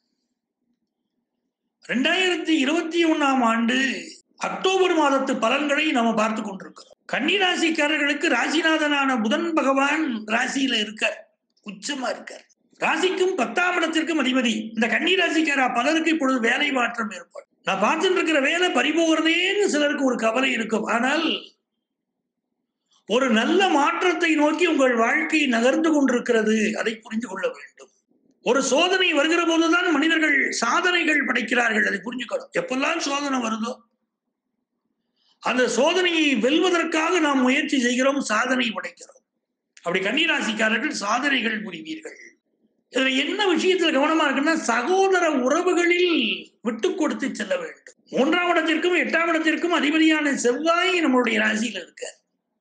ரெண்டாயிரத்தி இருபத்தி ஒன்னாம் ஆண்டு அக்டோபர் மாதத்து பலன்களை நாம பார்த்து கொண்டிருக்கிறோம் கன்னிராசிக்காரர்களுக்கு ராசிநாதனான புதன் பகவான் ராசியில இருக்கார் உச்சமா இருக்கார் ராசிக்கும் பத்தாம் இடத்திற்கும் அதிபதி இந்த கன்னிராசிக்கார பலருக்கு இப்பொழுது வேலை மாற்றம் ஏற்படும் நான் பார்த்துட்டு இருக்கிற வேலை பறிபோகிறதேன்னு சிலருக்கு ஒரு கவலை இருக்கும் ஆனால் ஒரு நல்ல மாற்றத்தை நோக்கி உங்கள் வாழ்க்கை நகர்ந்து கொண்டிருக்கிறது அதை புரிந்து கொள்ள வேண்டும் ஒரு சோதனை வருகிற போதுதான் மனிதர்கள் சாதனைகள் படைக்கிறார்கள் அதை புரிஞ்சுக்கணும் எப்பெல்லாம் சோதனை வருதோ அந்த சோதனையை வெல்வதற்காக நாம் முயற்சி செய்கிறோம் சாதனை படைக்கிறோம் அப்படி கன்னிராசிக்காரர்கள் சாதனைகள் புரிவீர்கள் இதுல என்ன விஷயத்துல கவனமா இருக்குன்னா சகோதர உறவுகளில் விட்டு கொடுத்து செல்ல வேண்டும் மூன்றாம் இடத்திற்கும் எட்டாம் இடத்திற்கும் அதிபதியான செவ்வாய் நம்மளுடைய ராசியில இருக்கார்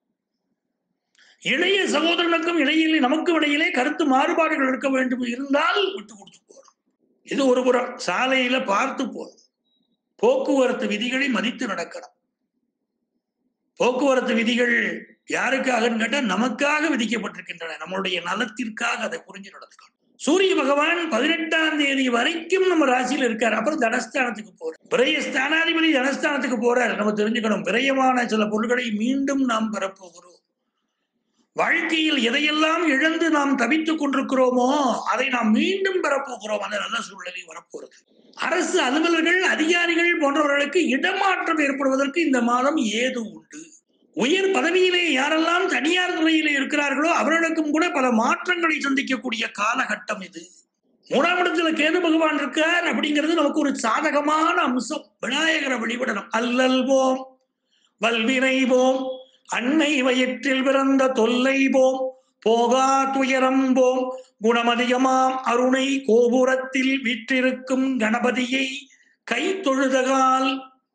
இளைய சகோதரனுக்கும் இடையிலே நமக்கும் இடையிலே கருத்து மாறுபாடுகள் இருக்க வேண்டும் இருந்தால் விட்டு கொடுத்து போறோம் இது ஒரு புறம் சாலையில பார்த்து போகணும் போக்குவரத்து விதிகளை மதித்து நடக்கணும் போக்குவரத்து விதிகள் யாருக்காகன்னு கேட்டா நமக்காக விதிக்கப்பட்டிருக்கின்றன நம்மளுடைய நலத்திற்காக அதை புரிஞ்சு நடந்துக்கணும் சூரிய பகவான் பதினெட்டாம் தேதி வரைக்கும் நம்ம ராசியில இருக்காரு அப்புறம் தனஸ்தானத்துக்கு போறார் விரய ஸ்தானாதிபதி தனஸ்தானத்துக்கு போறார் நம்ம தெரிஞ்சுக்கணும் விரயமான சில பொருள்களை மீண்டும் நாம் பெறப்போகிறோம் வாழ்க்கையில் எதையெல்லாம் இழந்து நாம் தவித்துக் கொண்டிருக்கிறோமோ அதை நாம் மீண்டும் பெறப்போகிறோம் அந்த நல்ல சூழ்நிலை வரப்போறது அரசு அலுவலர்கள் அதிகாரிகள் போன்றவர்களுக்கு இடமாற்றம் ஏற்படுவதற்கு இந்த மாதம் ஏது உண்டு உயர் பதவியிலே யாரெல்லாம் தனியார் துறையிலே இருக்கிறார்களோ அவர்களுக்கும் கூட பல மாற்றங்களை சந்திக்கக்கூடிய காலகட்டம் இது மூணாம் இடத்துல கேது பகவான் இருக்கார் அப்படிங்கிறது நமக்கு ஒரு சாதகமான அம்சம் விநாயகரை வழிபடணும் அல்லல் போம் வல்வினை போம் அன்னை வயிற்றில் பிறந்த தொல்லை போம் போகா துயரம் போம் குணமதிகமாம் அருணை கோபுரத்தில் வீற்றிருக்கும் கணபதியை கை தொழுதகால்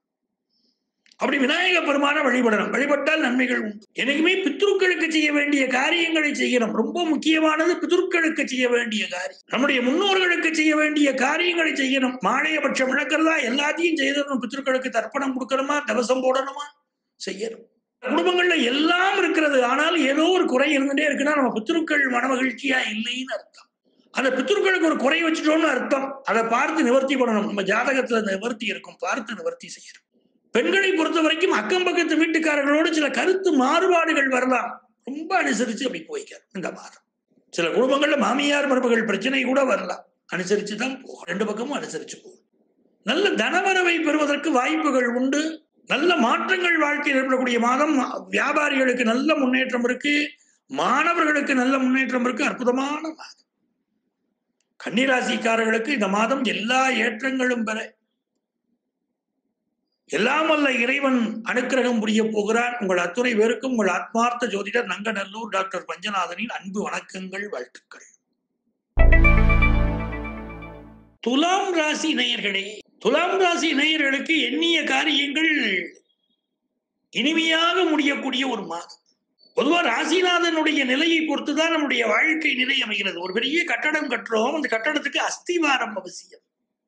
அப்படி விநாயக பெருமான வழிபடணும் வழிபட்டால் நன்மைகள் உண்டு எனக்குமே பித்ருக்களுக்கு செய்ய வேண்டிய காரியங்களை செய்யணும் ரொம்ப முக்கியமானது பித்ருக்களுக்கு செய்ய வேண்டிய காரியம் நம்முடைய முன்னோர்களுக்கு செய்ய வேண்டிய காரியங்களை செய்யணும் மாலையபட்சம் இழக்கிறதா எல்லாத்தையும் செய்தணும் பித்ருக்களுக்கு தர்ப்பணம் கொடுக்கணுமா தவசம் போடணுமா செய்யணும் குடும்பங்கள்ல எல்லாம் இருக்கிறது ஆனால் ஏதோ ஒரு குறை இருந்துட்டே இருக்குன்னா நம்ம பித்ருக்கள் மனமகிழ்ச்சியா இல்லைன்னு அர்த்தம் அந்த பித்ருக்களுக்கு ஒரு குறை வச்சுட்டோம்னு அர்த்தம் அதை பார்த்து நிவர்த்தி பண்ணணும் நம்ம ஜாதகத்துல நிவர்த்தி இருக்கும் பார்த்து நிவர்த்தி செய்யணும் பெண்களை பொறுத்த வரைக்கும் அக்கம் பக்கத்து வீட்டுக்காரர்களோடு சில கருத்து மாறுபாடுகள் வரலாம் ரொம்ப அனுசரிச்சு அப்படி போய்க்கார் இந்த மாதம் சில குடும்பங்கள்ல மாமியார் மருமகள் பிரச்சனை கூட வரலாம் அனுசரிச்சு தான் போகும் ரெண்டு பக்கமும் அனுசரிச்சு போகும் நல்ல தனவரவை பெறுவதற்கு வாய்ப்புகள் உண்டு நல்ல மாற்றங்கள் வாழ்க்கையில் ஏற்படக்கூடிய மாதம் வியாபாரிகளுக்கு நல்ல முன்னேற்றம் இருக்கு மாணவர்களுக்கு நல்ல முன்னேற்றம் இருக்கு அற்புதமான மாதம் கன்னிராசிக்காரர்களுக்கு இந்த மாதம் எல்லா ஏற்றங்களும் பெற எல்லாம் வல்ல இறைவன் அனுக்கிரகம் புரிய போகிறான் உங்கள் அத்துணை பேருக்கும் உங்கள் ஆத்மார்த்த ஜோதிடர் நங்கநல்லூர் டாக்டர் பஞ்சநாதனின் அன்பு வணக்கங்கள் வாழ்த்துக்கள் துலாம் ராசி நேயர்களே துலாம் ராசி நேயர்களுக்கு எண்ணிய காரியங்கள் இனிமையாக முடியக்கூடிய ஒரு மாதம் பொதுவா ராசிநாதனுடைய நிலையை பொறுத்துதான் நம்முடைய வாழ்க்கை நிலை அமைகிறது ஒரு பெரிய கட்டடம் கட்டுறோம் அந்த கட்டடத்துக்கு அஸ்திவாரம் அவசியம்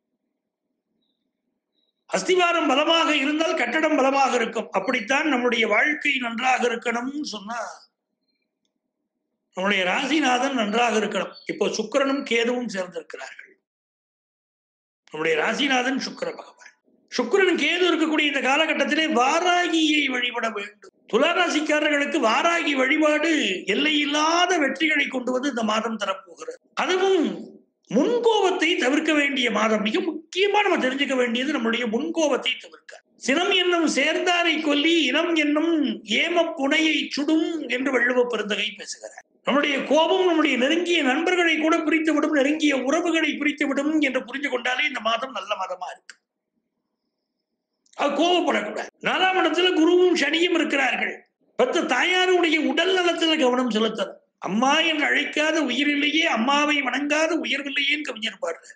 அஸ்திவாரம் பலமாக இருந்தால் கட்டடம் பலமாக இருக்கும் அப்படித்தான் நம்முடைய வாழ்க்கை நன்றாக இருக்கணும்னு சொன்னா நம்முடைய ராசிநாதன் நன்றாக இருக்கணும் இப்போ சுக்கிரனும் கேதுவும் சேர்ந்திருக்கிறார்கள் நம்முடைய ராசிநாதன் சுக்கிர பகவான் சுக்கிரன் கேது இருக்கக்கூடிய இந்த காலகட்டத்திலே வாராகியை வழிபட வேண்டும் துளாராசிக்காரர்களுக்கு வாராகி வழிபாடு எல்லையில்லாத வெற்றிகளை கொண்டு வந்து இந்த மாதம் தரப்போகிறது அதுவும் முன்கோபத்தை தவிர்க்க வேண்டிய மாதம் மிக முக்கியமா நம்ம தெரிஞ்சுக்க வேண்டியது நம்முடைய முன்கோபத்தை தவிர்க்க சினம் என்னும் சேர்ந்தாரை கொல்லி இனம் என்னும் ஏம புனையை சுடும் என்று வள்ளுவ பெருந்தகை பேசுகிறார் நம்முடைய கோபம் நம்முடைய நெருங்கிய நண்பர்களை கூட பிரித்து விடும் நெருங்கிய உறவுகளை பிரித்து விடும் என்று புரிந்து கொண்டாலே இந்த மாதம் நல்ல மாதமா இருக்கு அது கோபப்படக்கூடாது நாலாம் இடத்துல குருவும் சனியும் இருக்கிறார்கள் பத்து தாயாருடைய உடல் நலத்துல கவனம் செலுத்தணும் அம்மா என்று அழைக்காத உயிரில்லையே அம்மாவை வணங்காத உயர்வில்லையேன்னு கவிஞர் பாடுற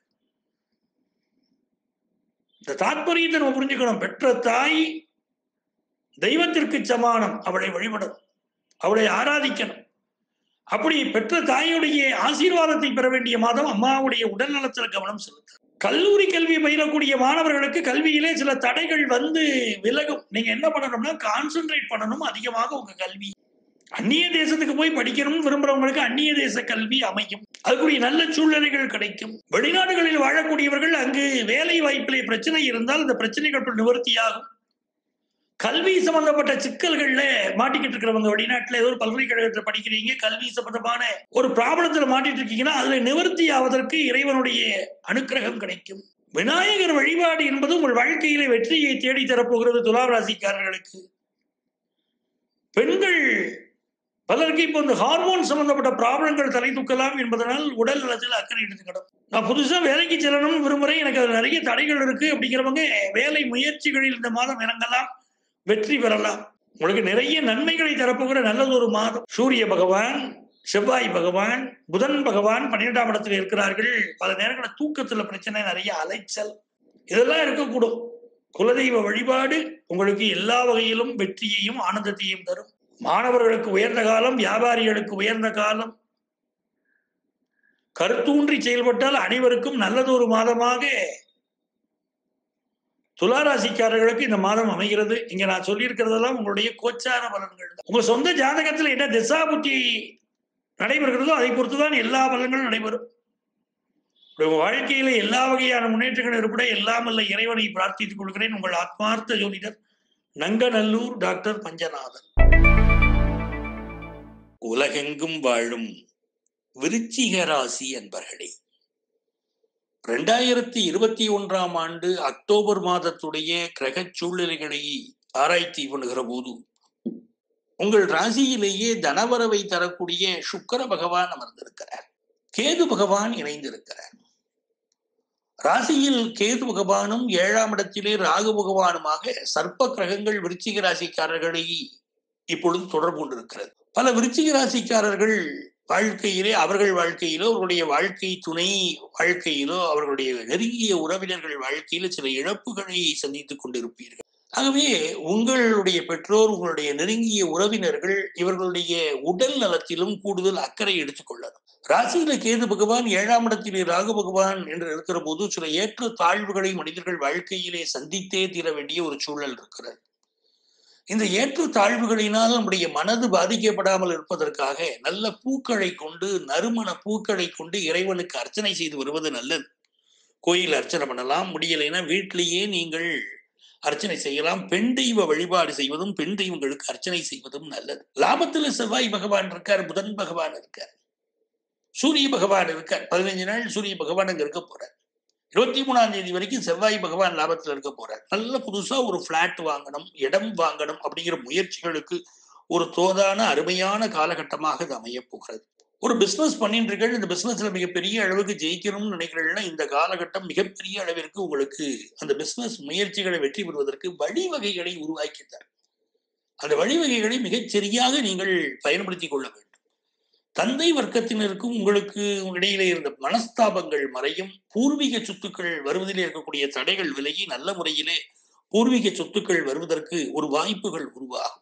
இந்த தாத்பரியத்தை நம்ம புரிஞ்சுக்கணும் பெற்ற தாய் தெய்வத்திற்கு சமானம் அவளை வழிபடணும் அவளை ஆராதிக்கணும் அப்படி பெற்ற தாயுடைய ஆசீர்வாதத்தை பெற வேண்டிய மாதம் அம்மாவுடைய உடல் நலத்தில் கவனம் செலுத்த கல்லூரி கல்வி பயிலக்கூடிய மாணவர்களுக்கு கல்வியிலே சில தடைகள் வந்து விலகும் நீங்க என்ன பண்ணணும்னா கான்சென்ட்ரேட் பண்ணணும் அதிகமாக உங்க கல்வி அந்நிய தேசத்துக்கு போய் படிக்கணும்னு விரும்புறவங்களுக்கு அந்நிய தேச கல்வி அமையும் அதுக்குரிய நல்ல சூழ்நிலைகள் கிடைக்கும் வெளிநாடுகளில் வாழக்கூடியவர்கள் அங்கு வேலை வாய்ப்பிலே பிரச்சனை இருந்தால் அந்த பிரச்சனைகள் நிவர்த்தியாகும் கல்வி சம்பந்தப்பட்ட சிக்கல்கள்ல மாட்டிக்கிட்டு இருக்கிறவங்க வெளிநாட்டுல ஏதோ ஒரு பல்கலைக்கழகத்துல படிக்கிறீங்க கல்வி சம்பந்தமான ஒரு ப்ராப்ளத்துல மாட்டிட்டு இருக்கீங்கன்னா அதுல நிவர்த்தி ஆவதற்கு இறைவனுடைய அனுக்கிரகம் கிடைக்கும் விநாயகர் வழிபாடு என்பது உங்கள் வாழ்க்கையில வெற்றியை தேடி தரப்போகிறது துலாம் ராசிக்காரர்களுக்கு பெண்கள் பலருக்கு இப்போ இந்த ஹார்மோன் சம்பந்தப்பட்ட ப்ராப்ளங்கள் தலை தூக்கலாம் என்பதனால் உடல் நலத்தில் அக்கறை எடுத்துக்கணும் நான் புதுசா வேலைக்கு செல்லணும்னு விரும்புறேன் எனக்கு அது நிறைய தடைகள் இருக்கு அப்படிங்கிறவங்க வேலை முயற்சிகளில் இந்த மாதம் இறங்கலாம் வெற்றி பெறலாம் உங்களுக்கு நிறைய நன்மைகளை தரப்போகிற நல்லது ஒரு மாதம் சூரிய பகவான் செவ்வாய் பகவான் புதன் பகவான் பன்னிரெண்டாம் இடத்துல இருக்கிறார்கள் பல நேரங்களில் தூக்கத்துல பிரச்சனை நிறைய அலைச்சல் இதெல்லாம் இருக்கக்கூடும் குலதெய்வ வழிபாடு உங்களுக்கு எல்லா வகையிலும் வெற்றியையும் ஆனந்தத்தையும் தரும் மாணவர்களுக்கு உயர்ந்த காலம் வியாபாரிகளுக்கு உயர்ந்த காலம் கருத்தூன்றி செயல்பட்டால் அனைவருக்கும் நல்லதொரு மாதமாக துளாராசிக்காரர்களுக்கு இந்த மாதம் அமைகிறது இங்க நான் சொல்லியிருக்கிறதெல்லாம் உங்களுடைய கோச்சார பலன்கள் தான். உங்க சொந்த ஜாதகத்துல என்ன திசா புத்தி நடைபெறுகிறதோ அதை பொறுத்துதான் எல்லா பலன்களும் நடைபெறும் உங்க வாழ்க்கையில எல்லா வகையான முன்னேற்றங்கள் ஏற்பட எல்லாம் அல்ல இறைவனை பிரார்த்தித்துக் கொள்கிறேன் உங்கள் ஆத்மார்த்த ஜோதிடர் நங்கநல்லூர் டாக்டர் பஞ்சநாதன் உலகெங்கும் வாழும் விருச்சிக ராசி அன்பர்களே ரெண்டாயிரத்தி இருபத்தி ஒன்றாம் ஆண்டு அக்டோபர் மாதத்துடைய கிரக சூழ்நிலைகளை ஆராய்ச்சி பண்ணுகிற போது உங்கள் ராசியிலேயே தனவரவை தரக்கூடிய சுக்கர பகவான் அமர்ந்திருக்கிறார் கேது பகவான் இணைந்திருக்கிறார் ராசியில் கேது பகவானும் ஏழாம் இடத்திலே ராகு பகவானுமாக சர்ப்ப கிரகங்கள் விருச்சிக ராசிக்காரர்களை இப்பொழுது தொடர்பு கொண்டிருக்கிறது பல விருச்சிக ராசிக்காரர்கள் வாழ்க்கையிலே அவர்கள் வாழ்க்கையிலோ அவர்களுடைய வாழ்க்கை துணை வாழ்க்கையிலோ அவர்களுடைய நெருங்கிய உறவினர்கள் வாழ்க்கையில சில இழப்புகளை சந்தித்துக் கொண்டிருப்பீர்கள் ஆகவே உங்களுடைய பெற்றோர் உங்களுடைய நெருங்கிய உறவினர்கள் இவர்களுடைய உடல் நலத்திலும் கூடுதல் அக்கறை எடுத்துக்கொள்ளணும் ராசியில கேது பகவான் ஏழாம் இடத்திலே ராகு பகவான் என்று இருக்கிற போது சில ஏற்ற தாழ்வுகளை மனிதர்கள் வாழ்க்கையிலே சந்தித்தே தீர வேண்டிய ஒரு சூழல் இருக்கிறது இந்த ஏற்ற தாழ்வுகளினால் நம்முடைய மனது பாதிக்கப்படாமல் இருப்பதற்காக நல்ல பூக்களை கொண்டு நறுமண பூக்களை கொண்டு இறைவனுக்கு அர்ச்சனை செய்து வருவது நல்லது கோயில் அர்ச்சனை பண்ணலாம் முடியலைன்னா வீட்டிலேயே நீங்கள் அர்ச்சனை செய்யலாம் பெண் தெய்வ வழிபாடு செய்வதும் பெண் தெய்வங்களுக்கு அர்ச்சனை செய்வதும் நல்லது லாபத்துல செவ்வாய் பகவான் இருக்கார் புதன் பகவான் இருக்கார் சூரிய பகவான் இருக்கார் பதினைஞ்சு நாள் சூரிய பகவான் அங்க இருக்க போறார் இருபத்தி மூணாம் தேதி வரைக்கும் செவ்வாய் பகவான் லாபத்துல இருக்க போறார் நல்ல புதுசா ஒரு பிளாட் வாங்கணும் இடம் வாங்கணும் அப்படிங்கிற முயற்சிகளுக்கு ஒரு தோதான அருமையான காலகட்டமாக இது அமைய போகிறது ஒரு பிசினஸ் பண்ணிட்டு இருக்கீங்க இந்த பிசினஸ்ல மிகப்பெரிய அளவுக்கு ஜெயிக்கணும்னு நினைக்கிறீங்கன்னா இந்த காலகட்டம் மிகப்பெரிய அளவிற்கு உங்களுக்கு அந்த பிசினஸ் முயற்சிகளை வெற்றி பெறுவதற்கு வழிவகைகளை உருவாக்கி தரும் அந்த வழிவகைகளை மிகச் சரியாக நீங்கள் பயன்படுத்திக் கொள்ள வேண்டும் தந்தை வர்க்கத்தினருக்கும் உங்களுக்கு இடையிலே இருந்த மனஸ்தாபங்கள் மறையும் பூர்வீக சொத்துக்கள் வருவதிலே இருக்கக்கூடிய தடைகள் விலகி நல்ல முறையிலே பூர்வீக சொத்துக்கள் வருவதற்கு ஒரு வாய்ப்புகள் உருவாகும்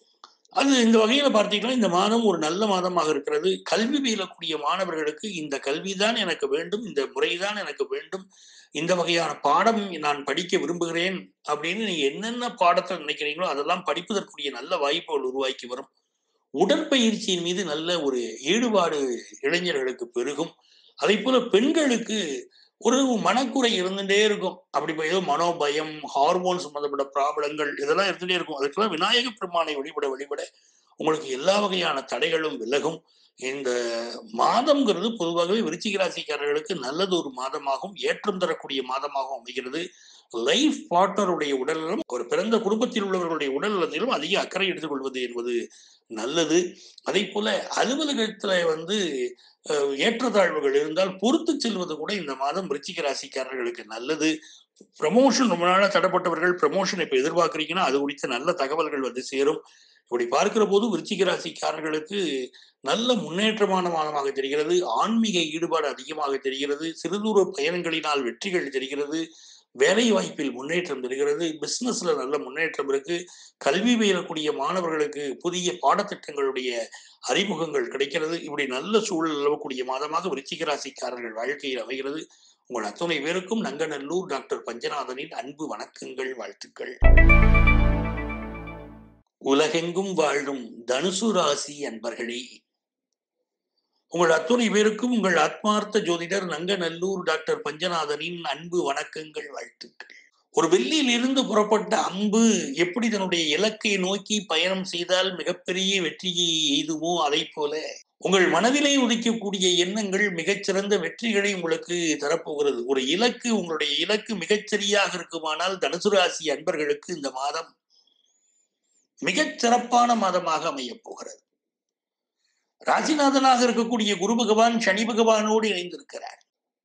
அது இந்த வகையில பார்த்தீங்கன்னா இந்த மாதம் ஒரு நல்ல மாதமாக இருக்கிறது கல்வி பயிலக்கூடிய மாணவர்களுக்கு இந்த கல்விதான் எனக்கு வேண்டும் இந்த முறைதான் எனக்கு வேண்டும் இந்த வகையான பாடம் நான் படிக்க விரும்புகிறேன் அப்படின்னு நீங்க என்னென்ன பாடத்தை நினைக்கிறீங்களோ அதெல்லாம் படிப்பதற்குரிய நல்ல வாய்ப்புகள் உருவாக்கி வரும் உடற்பயிற்சியின் மீது நல்ல ஒரு ஈடுபாடு இளைஞர்களுக்கு பெருகும் அதே போல பெண்களுக்கு ஒரு மனக்குறை இருந்துட்டே இருக்கும் அப்படி ஏதோ மனோபயம் ஹார்மோன் சம்பந்தப்பட்ட ப்ராப்ளங்கள் இதெல்லாம் இருந்துட்டே இருக்கும் அதுக்கெல்லாம் விநாயக பெருமானை வழிபட வழிபட உங்களுக்கு எல்லா வகையான தடைகளும் விலகும் இந்த மாதம்ங்கிறது பொதுவாகவே விருச்சிக ராசிக்காரர்களுக்கு நல்லது ஒரு மாதமாகவும் ஏற்றம் தரக்கூடிய மாதமாகவும் அமைகிறது லைஃப் பார்ட்னருடைய உடல்நலம் ஒரு பிறந்த குடும்பத்தில் உள்ளவர்களுடைய உடல்நலத்திலும் அதிக அக்கறை எடுத்துக்கொள்வது என்பது நல்லது அதே போல அலுவலகத்துல வந்து ஏற்றத்தாழ்வுகள் இருந்தால் பொறுத்து செல்வது கூட இந்த மாதம் விருச்சிக ராசிக்காரர்களுக்கு நல்லது ப்ரமோஷன் ரொம்ப நாளாக தடப்பட்டவர்கள் ப்ரமோஷன் இப்ப எதிர்பார்க்குறீங்கன்னா அது குறித்த நல்ல தகவல்கள் வந்து சேரும் இப்படி பார்க்கிற போது விருச்சிக ராசிக்காரர்களுக்கு நல்ல முன்னேற்றமான மாதமாக தெரிகிறது ஆன்மீக ஈடுபாடு அதிகமாக தெரிகிறது சிறுதூர பயணங்களினால் வெற்றிகள் தெரிகிறது வேலை வாய்ப்பில் முன்னேற்றம் தெரிகிறது பிசினஸ்ல நல்ல முன்னேற்றம் இருக்கு கல்வி பயிலக்கூடிய மாணவர்களுக்கு புதிய பாடத்திட்டங்களுடைய அறிமுகங்கள் கிடைக்கிறது இப்படி நல்ல சூழல் நிலவக்கூடிய மாதமாக விருச்சிக ராசிக்காரர்கள் வாழ்க்கையில் அமைகிறது உங்கள் அத்துணை பேருக்கும் நங்கநல்லூர் டாக்டர் பஞ்சநாதனின் அன்பு வணக்கங்கள் வாழ்த்துக்கள் உலகெங்கும் வாழும் தனுசு ராசி அன்பர்களே உங்கள் அத்துணை பேருக்கும் உங்கள் ஆத்மார்த்த ஜோதிடர் நங்கநல்லூர் டாக்டர் பஞ்சநாதனின் அன்பு வணக்கங்கள் வாழ்த்துக்கள் ஒரு வெள்ளியில் இருந்து புறப்பட்ட அம்பு எப்படி தன்னுடைய இலக்கை நோக்கி பயணம் செய்தால் மிகப்பெரிய வெற்றியை எய்துமோ அதை போல உங்கள் மனதிலே உதிக்கக்கூடிய எண்ணங்கள் மிகச்சிறந்த வெற்றிகளை உங்களுக்கு தரப்போகிறது ஒரு இலக்கு உங்களுடைய இலக்கு மிகச்சரியாக இருக்குமானால் தனுசு ராசி அன்பர்களுக்கு இந்த மாதம் மிகச் சிறப்பான மாதமாக அமையப் போகிறது ராசிநாதனாக இருக்கக்கூடிய குரு பகவான் சனி பகவானோடு இணைந்திருக்கிறார்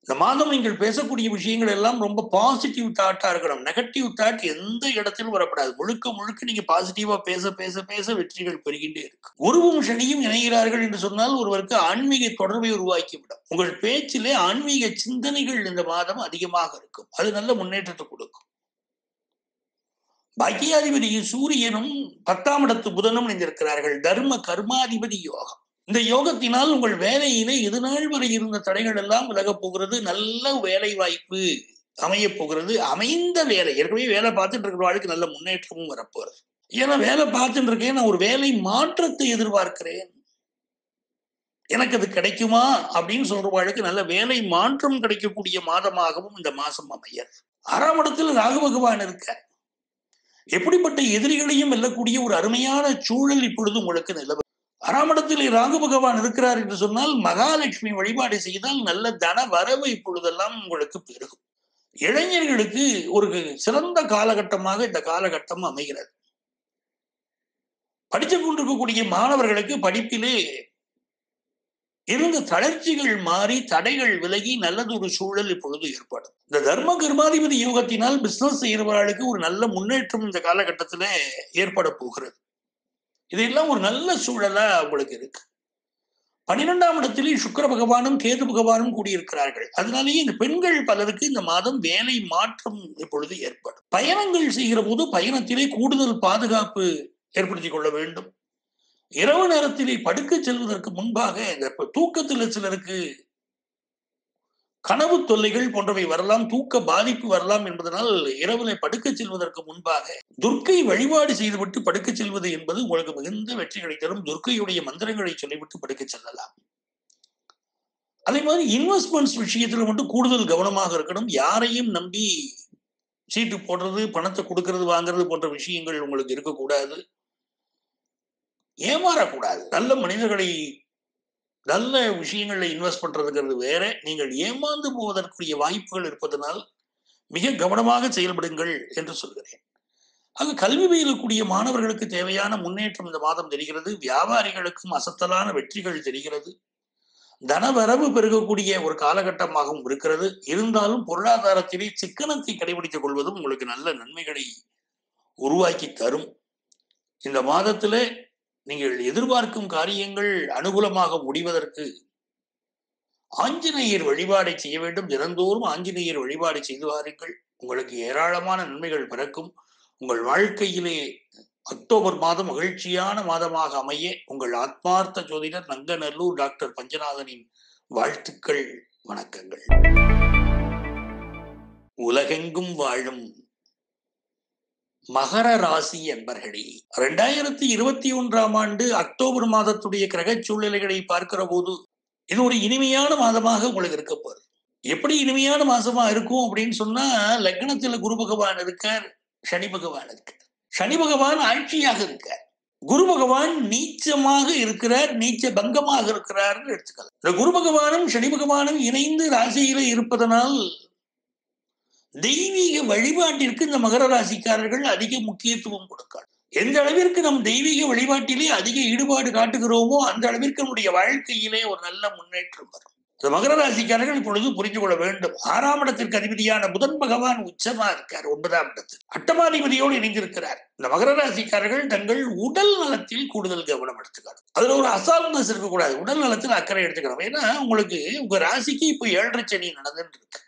இந்த மாதம் நீங்கள் பேசக்கூடிய விஷயங்கள் எல்லாம் ரொம்ப பாசிட்டிவ் தாட்டா இருக்கணும் நெகட்டிவ் தாட் எந்த இடத்திலும் வரப்படாது முழுக்க முழுக்க நீங்க பாசிட்டிவா பேச பேச பேச வெற்றிகள் பெருகின்றே இருக்கு குருவும் சனியும் இணைகிறார்கள் என்று சொன்னால் ஒருவருக்கு ஆன்மீக தொடர்பை உருவாக்கிவிடும் உங்கள் பேச்சிலே ஆன்மீக சிந்தனைகள் இந்த மாதம் அதிகமாக இருக்கும் அது நல்ல முன்னேற்றத்தை கொடுக்கும் பாக்கியாதிபதி சூரியனும் பத்தாம் இடத்து புதனும் இணைந்திருக்கிறார்கள் தர்ம கர்மாதிபதி யோகம் இந்த யோகத்தினால் உங்கள் வேலையிலே இது நாள் வரை இருந்த தடைகள் எல்லாம் விலகப் போகிறது நல்ல வேலை வாய்ப்பு அமைய போகிறது அமைந்த வேலை ஏற்கனவே வேலை பார்த்துட்டு இருக்கிற வாழ்க்கை நல்ல முன்னேற்றமும் வரப்போகிறது ஏன்னா வேலை பார்த்துட்டு இருக்கேன் நான் ஒரு வேலை மாற்றத்தை எதிர்பார்க்கிறேன் எனக்கு அது கிடைக்குமா அப்படின்னு சொல்ற வாழ்க்கை நல்ல வேலை மாற்றம் கிடைக்கக்கூடிய மாதமாகவும் இந்த மாசம் அமைய ஆறாம் இடத்துல ராகு பகவான் இருக்க எப்படிப்பட்ட எதிரிகளையும் வெல்லக்கூடிய ஒரு அருமையான சூழல் இப்பொழுது உங்களுக்கு நிலவு அராமடத்தில் ராகு பகவான் இருக்கிறார் என்று சொன்னால் மகாலட்சுமி வழிபாடு செய்தால் நல்ல தன வரவு இப்பொழுதெல்லாம் உங்களுக்கு பெருகும் இளைஞர்களுக்கு ஒரு சிறந்த காலகட்டமாக இந்த காலகட்டம் அமைகிறது படித்துக் கொண்டிருக்கக்கூடிய மாணவர்களுக்கு படிப்பிலே இருந்த தளர்ச்சிகள் மாறி தடைகள் விலகி நல்லதொரு சூழல் இப்பொழுது ஏற்படும் இந்த தர்ம கர்மாதிபதி யோகத்தினால் பிசினஸ் செய்கிறவர்களுக்கு ஒரு நல்ல முன்னேற்றம் இந்த காலகட்டத்துல ஏற்பட போகிறது இதெல்லாம் ஒரு நல்ல சூழலா உங்களுக்கு இருக்கு பன்னிரெண்டாம் இடத்திலே சுக்கர பகவானும் கேது பகவானும் கூடியிருக்கிறார்கள் அதனாலேயே இந்த பெண்கள் பலருக்கு இந்த மாதம் வேலை மாற்றம் இப்பொழுது ஏற்படும் பயணங்கள் செய்கிற போது பயணத்திலே கூடுதல் பாதுகாப்பு ஏற்படுத்திக் கொள்ள வேண்டும் இரவு நேரத்திலே படுக்க செல்வதற்கு முன்பாக இந்த தூக்கத்தில் சிலருக்கு கனவு தொல்லைகள் போன்றவை வரலாம் தூக்க பாதிப்பு வரலாம் என்பதனால் இரவுல படுக்க செல்வதற்கு முன்பாக துர்க்கை வழிபாடு செய்துவிட்டு படுக்க செல்வது என்பது உங்களுக்கு மிகுந்த வெற்றிகளை தரும் துர்க்கையுடைய மந்திரங்களை சொல்லிவிட்டு படுக்க செல்லலாம் அதே மாதிரி இன்வெஸ்ட்மெண்ட்ஸ் விஷயத்துல மட்டும் கூடுதல் கவனமாக இருக்கணும் யாரையும் நம்பி சீட்டு போடுறது பணத்தை கொடுக்கறது வாங்குறது போன்ற விஷயங்கள் உங்களுக்கு இருக்கக்கூடாது ஏமாறக்கூடாது நல்ல மனிதர்களை நல்ல விஷயங்களில் இன்வெஸ்ட் பண்றதுங்கிறது வேற நீங்கள் ஏமாந்து போவதற்குரிய வாய்ப்புகள் இருப்பதனால் மிக கவனமாக செயல்படுங்கள் என்று சொல்கிறேன் ஆக கல்வி பயிலக்கூடிய மாணவர்களுக்கு தேவையான முன்னேற்றம் இந்த மாதம் தெரிகிறது வியாபாரிகளுக்கும் அசத்தலான வெற்றிகள் தெரிகிறது தனவரவு பெருகக்கூடிய ஒரு காலகட்டமாகவும் இருக்கிறது இருந்தாலும் பொருளாதாரத்திலே சிக்கனத்தை கடைபிடித்துக் கொள்வதும் உங்களுக்கு நல்ல நன்மைகளை உருவாக்கி தரும் இந்த மாதத்திலே நீங்கள் எதிர்பார்க்கும் காரியங்கள் அனுகூலமாக முடிவதற்கு ஆஞ்சநேயர் வழிபாடை செய்ய வேண்டும் தினந்தோறும் ஆஞ்சநேயர் வழிபாடு செய்து வாருங்கள் உங்களுக்கு ஏராளமான நன்மைகள் பிறக்கும் உங்கள் வாழ்க்கையிலே அக்டோபர் மாதம் மகிழ்ச்சியான மாதமாக அமைய உங்கள் ஆத்மார்த்த ஜோதிடர் நங்கநல்லூர் டாக்டர் பஞ்சநாதனின் வாழ்த்துக்கள் வணக்கங்கள் உலகெங்கும் வாழும் மகர ராசி என்பர்களே ரெண்டாயிரத்தி இருபத்தி ஒன்றாம் ஆண்டு அக்டோபர் மாதத்துடைய கிரக சூழ்நிலைகளை பார்க்கிற போது இது ஒரு இனிமையான மாதமாக உங்களுக்கு இருக்க போகுது எப்படி இனிமையான மாசமா இருக்கும் அப்படின்னு சொன்னா லக்னத்துல குரு பகவான் இருக்கார் சனி பகவான் இருக்கார் சனி பகவான் ஆட்சியாக இருக்கார் குரு பகவான் நீச்சமாக இருக்கிறார் நீச்ச பங்கமாக இருக்கிறார் எடுத்துக்கலாம் இந்த குரு பகவானும் சனி பகவானும் இணைந்து ராசியில இருப்பதனால் தெய்வீக வழிபாட்டிற்கு இந்த மகர ராசிக்காரர்கள் அதிக முக்கியத்துவம் கொடுக்கிறார் எந்த அளவிற்கு நம் தெய்வீக வழிபாட்டிலே அதிக ஈடுபாடு காட்டுகிறோமோ அந்த அளவிற்கு நம்முடைய வாழ்க்கையிலே ஒரு நல்ல முன்னேற்றம் வரும் இந்த மகர ராசிக்காரர்கள் இப்பொழுது புரிந்து கொள்ள வேண்டும் ஆறாம் இடத்திற்கு அதிபதியான புதன் பகவான் உச்சமா இருக்கார் ஒன்பதாம் இடத்தில் அட்டமாதிபதியோடு இணைந்திருக்கிறார் இந்த மகர ராசிக்காரர்கள் தங்கள் உடல் நலத்தில் கூடுதல் கவனம் எடுத்துக்கணும் அதுல ஒரு அசால்ட்னஸ் இருக்கக்கூடாது உடல் நலத்தில் அக்கறை எடுத்துக்கணும் ஏன்னா உங்களுக்கு உங்க ராசிக்கு இப்போ ஏழரை சனி நடந்துட்டு இருக்கு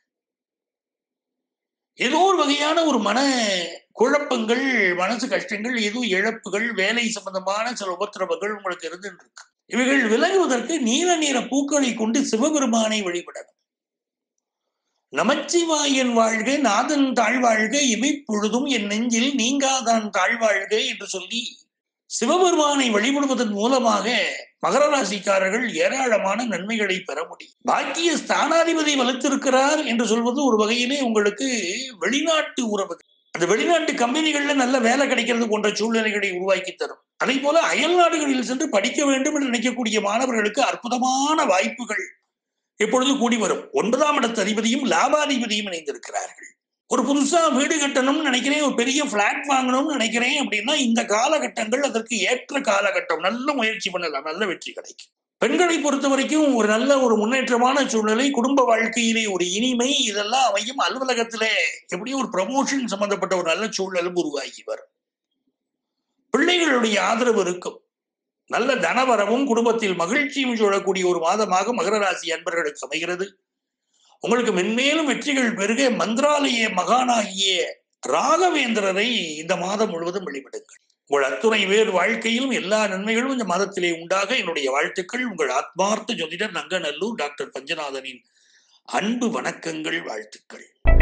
ஏதோ ஒரு வகையான ஒரு மன குழப்பங்கள் மனசு கஷ்டங்கள் ஏதோ இழப்புகள் வேலை சம்பந்தமான சில உபத்திரவங்கள் உங்களுக்கு இருந்துட்டு இருக்கு இவைகள் விலகுவதற்கு நீல நீர பூக்களை கொண்டு சிவபெருமானை வழிபடணும் நமச்சிவாயன் வாழ்க நாதன் தாழ்வாழ்க இமைப்பொழுதும் என் நெஞ்சில் நீங்காதான் தாழ்வாழ்க என்று சொல்லி சிவபெருமானை வழிபடுவதன் மூலமாக மகர ராசிக்காரர்கள் ஏராளமான நன்மைகளை பெற முடியும் பாக்கிய ஸ்தானாதிபதி வலுத்திருக்கிறார் என்று சொல்வது ஒரு வகையிலே உங்களுக்கு வெளிநாட்டு உறவு அந்த வெளிநாட்டு கம்பெனிகள்ல நல்ல வேலை கிடைக்கிறது போன்ற சூழ்நிலைகளை உருவாக்கி தரும் அதே போல அயல் நாடுகளில் சென்று படிக்க வேண்டும் என்று நினைக்கக்கூடிய மாணவர்களுக்கு அற்புதமான வாய்ப்புகள் இப்பொழுது கூடி வரும் ஒன்பதாம் இடத்து அதிபதியும் லாபாதிபதியும் இணைந்திருக்கிறார்கள் ஒரு புதுசா வீடு கட்டணும்னு நினைக்கிறேன் ஒரு பெரிய பிளாட் வாங்கணும்னு நினைக்கிறேன் அப்படின்னா இந்த காலகட்டங்கள் அதற்கு ஏற்ற காலகட்டம் நல்ல முயற்சி பண்ணலாம் நல்ல வெற்றி கிடைக்கும் பெண்களை பொறுத்த வரைக்கும் ஒரு நல்ல ஒரு முன்னேற்றமான சூழ்நிலை குடும்ப வாழ்க்கையிலே ஒரு இனிமை இதெல்லாம் அமையும் அலுவலகத்திலே எப்படியும் ஒரு ப்ரமோஷன் சம்பந்தப்பட்ட ஒரு நல்ல சூழலும் உருவாகி வரும் பிள்ளைகளுடைய ஆதரவு இருக்கும் நல்ல தனவரவும் குடும்பத்தில் மகிழ்ச்சியும் சூழக்கூடிய ஒரு மாதமாக மகர ராசி அன்பர்களுக்கு அமைகிறது உங்களுக்கு மென்மேலும் வெற்றிகள் பெருக மந்திராலய மகானாகிய ராகவேந்திரரை இந்த மாதம் முழுவதும் வழிபடுங்கள் உங்கள் அத்துணை பேர் வாழ்க்கையிலும் எல்லா நன்மைகளும் இந்த மாதத்திலே உண்டாக என்னுடைய வாழ்த்துக்கள் உங்கள் ஆத்மார்த்த ஜோதிடர் நங்கநல்லூர் டாக்டர் பஞ்சநாதனின் அன்பு வணக்கங்கள் வாழ்த்துக்கள்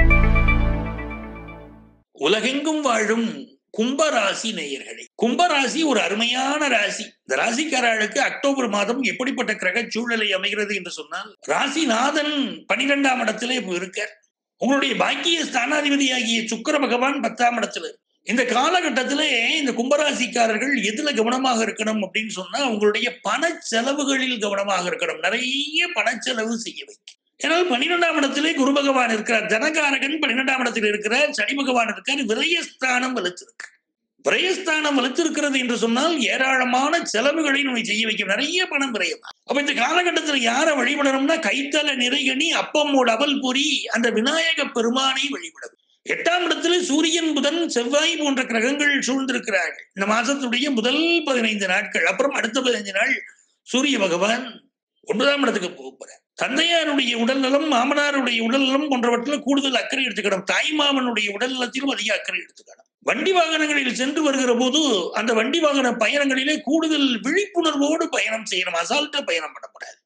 உலகெங்கும் வாழும் கும்பராசி நேயர்களே கும்பராசி ஒரு அருமையான ராசி இந்த ராசிக்காரர்களுக்கு அக்டோபர் மாதம் எப்படிப்பட்ட கிரக சூழ்நிலை அமைகிறது என்று சொன்னால் ராசிநாதன் பனிரெண்டாம் இடத்திலே இப்போ இருக்கார் உங்களுடைய பாக்கிய ஸ்தானாதிபதியாகிய சுக்கர பகவான் பத்தாம் இடத்துல இந்த காலகட்டத்திலே இந்த கும்பராசிக்காரர்கள் எதுல கவனமாக இருக்கணும் அப்படின்னு சொன்னா உங்களுடைய பண செலவுகளில் கவனமாக இருக்கணும் நிறைய பணச்செலவு செய்ய வைக்கும் ஏன்னால் பன்னிரெண்டாம் இடத்திலே குரு பகவான் இருக்கிறார் ஜனகாரகன் பன்னிரெண்டாம் இடத்தில் இருக்கிறார் சனி பகவான் இருக்கார் விரயஸ்தானம் வலுத்திருக்கு விரயஸ்தானம் வலுத்திருக்கிறது என்று சொன்னால் ஏராளமான செலவுகளை நம்ம செய்ய வைக்கும் நிறைய பணம் விரயம் அப்ப இந்த காலகட்டத்தில் யாரை வழிபடணும்னா கைத்தல நிறைகனி அப்பம்மோட அவல் பொறி அந்த விநாயக பெருமானை வழிபடும் எட்டாம் இடத்துல சூரியன் புதன் செவ்வாய் போன்ற கிரகங்கள் சூழ்ந்திருக்கிறார்கள் இந்த மாசத்துடைய முதல் பதினைந்து நாட்கள் அப்புறம் அடுத்த பதினைந்து நாள் சூரிய பகவான் ஒன்பதாம் இடத்துக்கு போகிறார் தந்தையாருடைய உடல்நலம் மாமனாருடைய உடல்நலம் போன்றவற்றில் கூடுதல் அக்கறை எடுத்துக்கணும் தாய் மாமனுடைய உடல்நலத்திலும் அதிக அக்கறை எடுத்துக்கணும் வண்டி வாகனங்களில் சென்று வருகிற போது அந்த வண்டி வாகன பயணங்களிலே கூடுதல் விழிப்புணர்வோடு பயணம் செய்யணும் அசால்ட்டா பயணம் பண்ணக்கூடாது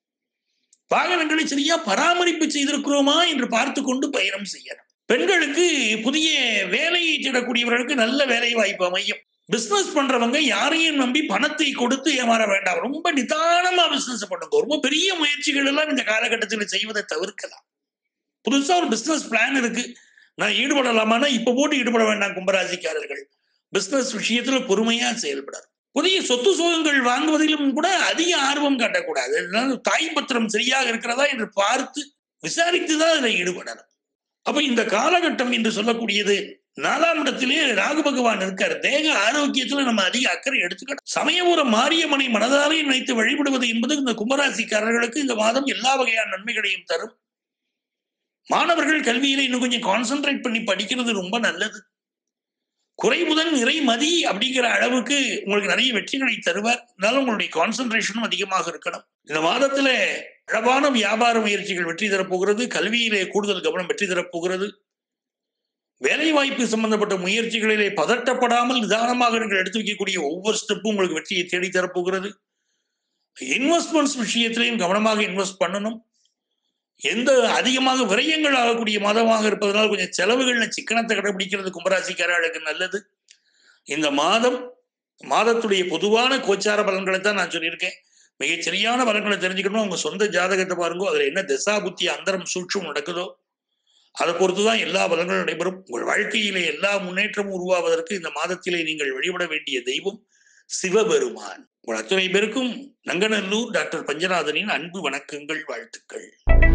வாகனங்களை சரியா பராமரிப்பு செய்திருக்கிறோமா என்று பார்த்து கொண்டு பயணம் செய்யணும் பெண்களுக்கு புதிய வேலையை தேடக்கூடியவர்களுக்கு நல்ல வேலை வாய்ப்பு அமையும் பிசினஸ் பண்றவங்க யாரையும் நம்பி பணத்தை கொடுத்து ஏமாற வேண்டாம் ரொம்ப நிதானமா பிசினஸ் பண்ணுங்க ரொம்ப பெரிய முயற்சிகள் எல்லாம் இந்த காலகட்டத்தில் செய்வதை தவிர்க்கலாம் புதுசா ஒரு பிசினஸ் பிளான் இருக்கு நான் ஈடுபடலாமான்னா இப்ப போட்டு ஈடுபட வேண்டாம் கும்பராசிக்காரர்கள் பிசினஸ் விஷயத்துல பொறுமையா செயல்படாது புதிய சொத்து சுகங்கள் வாங்குவதிலும் கூட அதிக ஆர்வம் காட்டக்கூடாது அதனால தாய் பத்திரம் சரியாக இருக்கிறதா என்று பார்த்து விசாரித்து தான் அதில் ஈடுபடணும் அப்ப இந்த காலகட்டம் என்று சொல்லக்கூடியது நாலாம் இடத்திலே ராகு பகவான் இருக்கார் தேக ஆரோக்கியத்துல நம்ம அதிக அக்கறை எடுத்துக்கணும் சமயபுரம் மாரியம்மனை மனதாலே நினைத்து வழிபடுவது என்பது இந்த கும்பராசிக்காரர்களுக்கு இந்த மாதம் எல்லா வகையான நன்மைகளையும் தரும் மாணவர்கள் கல்வியில இன்னும் கொஞ்சம் கான்சென்ட்ரேட் பண்ணி படிக்கிறது ரொம்ப நல்லது குறைமுதல் நிறை மதி அப்படிங்கிற அளவுக்கு உங்களுக்கு நிறைய வெற்றிகளை தருவார் அதனால உங்களுடைய கான்சென்ட்ரேஷனும் அதிகமாக இருக்கணும் இந்த மாதத்துல அழகான வியாபார முயற்சிகள் வெற்றி தரப்போகிறது கல்வியிலே கூடுதல் கவனம் வெற்றி தரப்போகிறது வேலை வாய்ப்பு சம்பந்தப்பட்ட முயற்சிகளிலே பதட்டப்படாமல் நிதானமாக நீங்கள் எடுத்து வைக்கக்கூடிய ஒவ்வொரு ஸ்டெப்பும் உங்களுக்கு வெற்றியை தேடி தரப்போகிறது இன்வெஸ்ட்மெண்ட்ஸ் விஷயத்திலையும் கவனமாக இன்வெஸ்ட் பண்ணணும் எந்த அதிகமாக விரயங்கள் ஆகக்கூடிய மாதமாக இருப்பதனால் கொஞ்சம் செலவுகள்ல சிக்கனத்தை கடைபிடிக்கிறது கும்பராசிக்காரர்களுக்கு நல்லது இந்த மாதம் மாதத்துடைய பொதுவான கோச்சார பலன்களை தான் நான் சொல்லியிருக்கேன் மிகச் சரியான பலன்களை தெரிஞ்சுக்கணும் உங்க சொந்த ஜாதகத்தை பாருங்க அதுல என்ன திசா புத்தி அந்தரம் சூட்சம் நடக்குதோ அதை பொறுத்துதான் எல்லா பலன்களும் நடைபெறும் உங்கள் வாழ்க்கையிலே எல்லா முன்னேற்றமும் உருவாவதற்கு இந்த மாதத்திலே நீங்கள் வழிபட வேண்டிய தெய்வம் சிவபெருமான் உங்கள் அத்துணை பேருக்கும் நங்கநல்லூர் டாக்டர் பஞ்சநாதனின் அன்பு வணக்கங்கள் வாழ்த்துக்கள்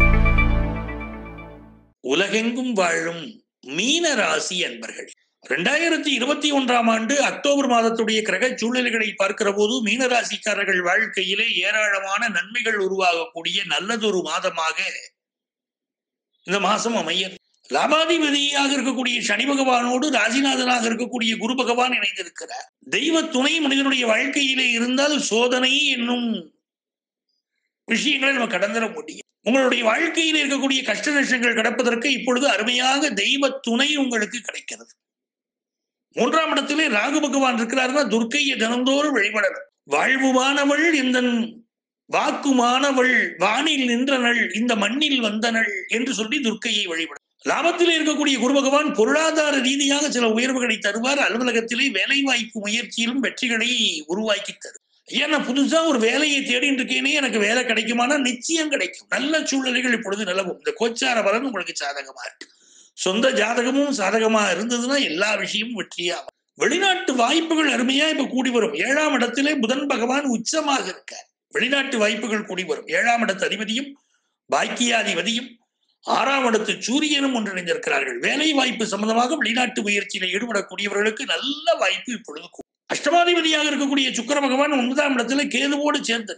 உலகெங்கும் வாழும் மீன ராசி அன்பர்கள் ரெண்டாயிரத்தி இருபத்தி ஒன்றாம் ஆண்டு அக்டோபர் மாதத்துடைய கிரக சூழ்நிலைகளை பார்க்கிற போது மீனராசிக்காரர்கள் வாழ்க்கையிலே ஏராளமான நன்மைகள் உருவாகக்கூடிய நல்லதொரு மாதமாக இந்த மாசம் அமைய லாபாதிபதியாக இருக்கக்கூடிய சனி பகவானோடு ராசிநாதனாக இருக்கக்கூடிய குரு பகவான் இணைந்திருக்கிறார் தெய்வ துணை மனிதனுடைய வாழ்க்கையிலே இருந்தால் சோதனை என்னும் விஷயங்களை நம்ம கடந்துட முடியும் உங்களுடைய வாழ்க்கையில் இருக்கக்கூடிய கஷ்ட நஷ்டங்கள் கிடப்பதற்கு இப்பொழுது அருமையாக தெய்வ துணை உங்களுக்கு கிடைக்கிறது மூன்றாம் இடத்திலே ராகு பகவான் இருக்கிறார்னா துர்க்கையை தினந்தோறும் வழிபடணும் வாழ்வுமானவள் இந்த வாக்குமானவள் வானில் நின்றனள் இந்த மண்ணில் வந்தனள் என்று சொல்லி துர்க்கையை வழிபட லாபத்தில் இருக்கக்கூடிய குரு பகவான் பொருளாதார ரீதியாக சில உயர்வுகளை தருவார் அலுவலகத்திலே வேலை வாய்ப்பு முயற்சியிலும் வெற்றிகளை உருவாக்கி தரும் ஏன் நான் புதுசா ஒரு வேலையை தேடிட்டு இருக்கேனே எனக்கு வேலை கிடைக்குமானா நிச்சயம் கிடைக்கும் நல்ல சூழ்நிலைகள் இப்பொழுது நிலவும் இந்த கோச்சார பலன் உங்களுக்கு சாதகமா இருக்கு சொந்த ஜாதகமும் சாதகமா இருந்ததுன்னா எல்லா விஷயமும் வெற்றியா வெளிநாட்டு வாய்ப்புகள் அருமையா இப்ப கூடி வரும் ஏழாம் இடத்திலே புதன் பகவான் உச்சமாக இருக்கார் வெளிநாட்டு வாய்ப்புகள் கூடி வரும் ஏழாம் இடத்து அதிபதியும் பாக்கியாதிபதியும் ஆறாம் இடத்து சூரியனும் ஒன்றிணைந்திருக்கிறார்கள் வேலை வாய்ப்பு சம்பந்தமாக வெளிநாட்டு முயற்சியில் ஈடுபடக்கூடியவர்களுக்கு நல்ல வாய்ப்பு இப்பொழுது அஷ்டமாதிபதியாக இருக்கக்கூடிய சுக்கர பகவான் ஒன்பதாம் இடத்துல கேதுவோடு சேர்ந்திருக்கார்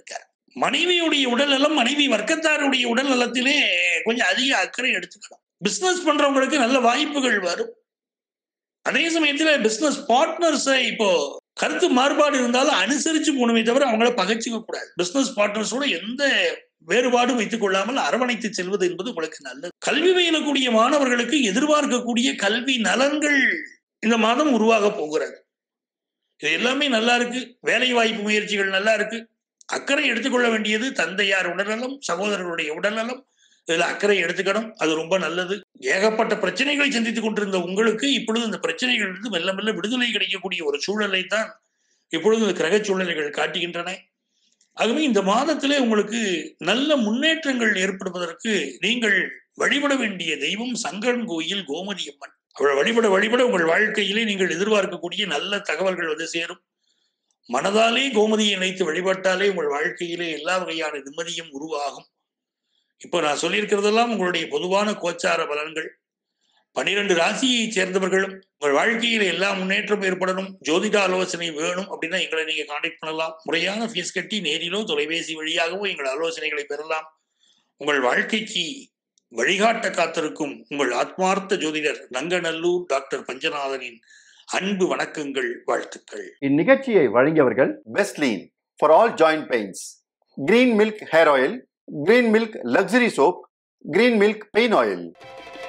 மனைவியுடைய உடல் நலம் மனைவி வர்க்கத்தாருடைய உடல் நலத்திலே கொஞ்சம் அதிக அக்கறை எடுத்துக்கலாம் பிசினஸ் பண்றவங்களுக்கு நல்ல வாய்ப்புகள் வரும் அதே சமயத்துல பிசினஸ் பார்ட்னர்ஸை இப்போ கருத்து மாறுபாடு இருந்தாலும் அனுசரிச்சு போகணுமே தவிர அவங்கள பகைச்சிக்க கூடாது பிசினஸ் பார்ட்னர்ஸோட எந்த வேறுபாடும் வைத்துக் கொள்ளாமல் அரவணைத்து செல்வது என்பது உங்களுக்கு நல்லது கல்வி பயிலக்கூடிய மாணவர்களுக்கு எதிர்பார்க்கக்கூடிய கல்வி நலன்கள் இந்த மாதம் உருவாக போகிறது இது எல்லாமே நல்லா இருக்கு வேலை வாய்ப்பு முயற்சிகள் நல்லா இருக்கு அக்கறை எடுத்துக்கொள்ள வேண்டியது தந்தையார் உடல்நலம் சகோதரர்களுடைய உடல்நலம் இதுல அக்கறை எடுத்துக்கணும் அது ரொம்ப நல்லது ஏகப்பட்ட பிரச்சனைகளை சந்தித்துக் கொண்டிருந்த உங்களுக்கு இப்பொழுது இந்த பிரச்சனைகளிலிருந்து மெல்ல மெல்ல விடுதலை கிடைக்கக்கூடிய ஒரு சூழலை தான் இப்பொழுது இந்த கிரக சூழ்நிலைகள் காட்டுகின்றன ஆகவே இந்த மாதத்திலே உங்களுக்கு நல்ல முன்னேற்றங்கள் ஏற்படுவதற்கு நீங்கள் வழிபட வேண்டிய தெய்வம் சங்கரன் கோயில் கோமதி அம்மன் அவள் வழிபட வழிபட உங்கள் வாழ்க்கையிலே நீங்கள் எதிர்பார்க்கக்கூடிய நல்ல தகவல்கள் வந்து சேரும் மனதாலே கோமதியை நினைத்து வழிபட்டாலே உங்கள் வாழ்க்கையிலே எல்லா வகையான நிம்மதியும் உருவாகும் இப்போ நான் சொல்லியிருக்கிறதெல்லாம் உங்களுடைய பொதுவான கோச்சார பலன்கள் பனிரெண்டு ராசியை சேர்ந்தவர்களும் உங்கள் வாழ்க்கையில எல்லா முன்னேற்றம் ஏற்படணும் ஜோதிட ஆலோசனை வேணும் அப்படின்னா எங்களை நீங்க காண்டாக்ட் பண்ணலாம் முறையான ஃபீஸ் கட்டி நேரிலோ தொலைபேசி வழியாகவோ எங்கள் ஆலோசனைகளை பெறலாம் உங்கள் வாழ்க்கைக்கு வழிகாட்ட காத்திருக்கும் உங்கள் ஆத்மார்த்த ஜோதிடர் நங்கநல்லூர் டாக்டர் பஞ்சநாதனின் அன்பு வணக்கங்கள் வாழ்த்துக்கள் இந்நிகழ்ச்சியை வழங்கியவர்கள் பெஸ்ட்லீன் for all joint pains green milk hair oil green milk luxury soap green milk pain oil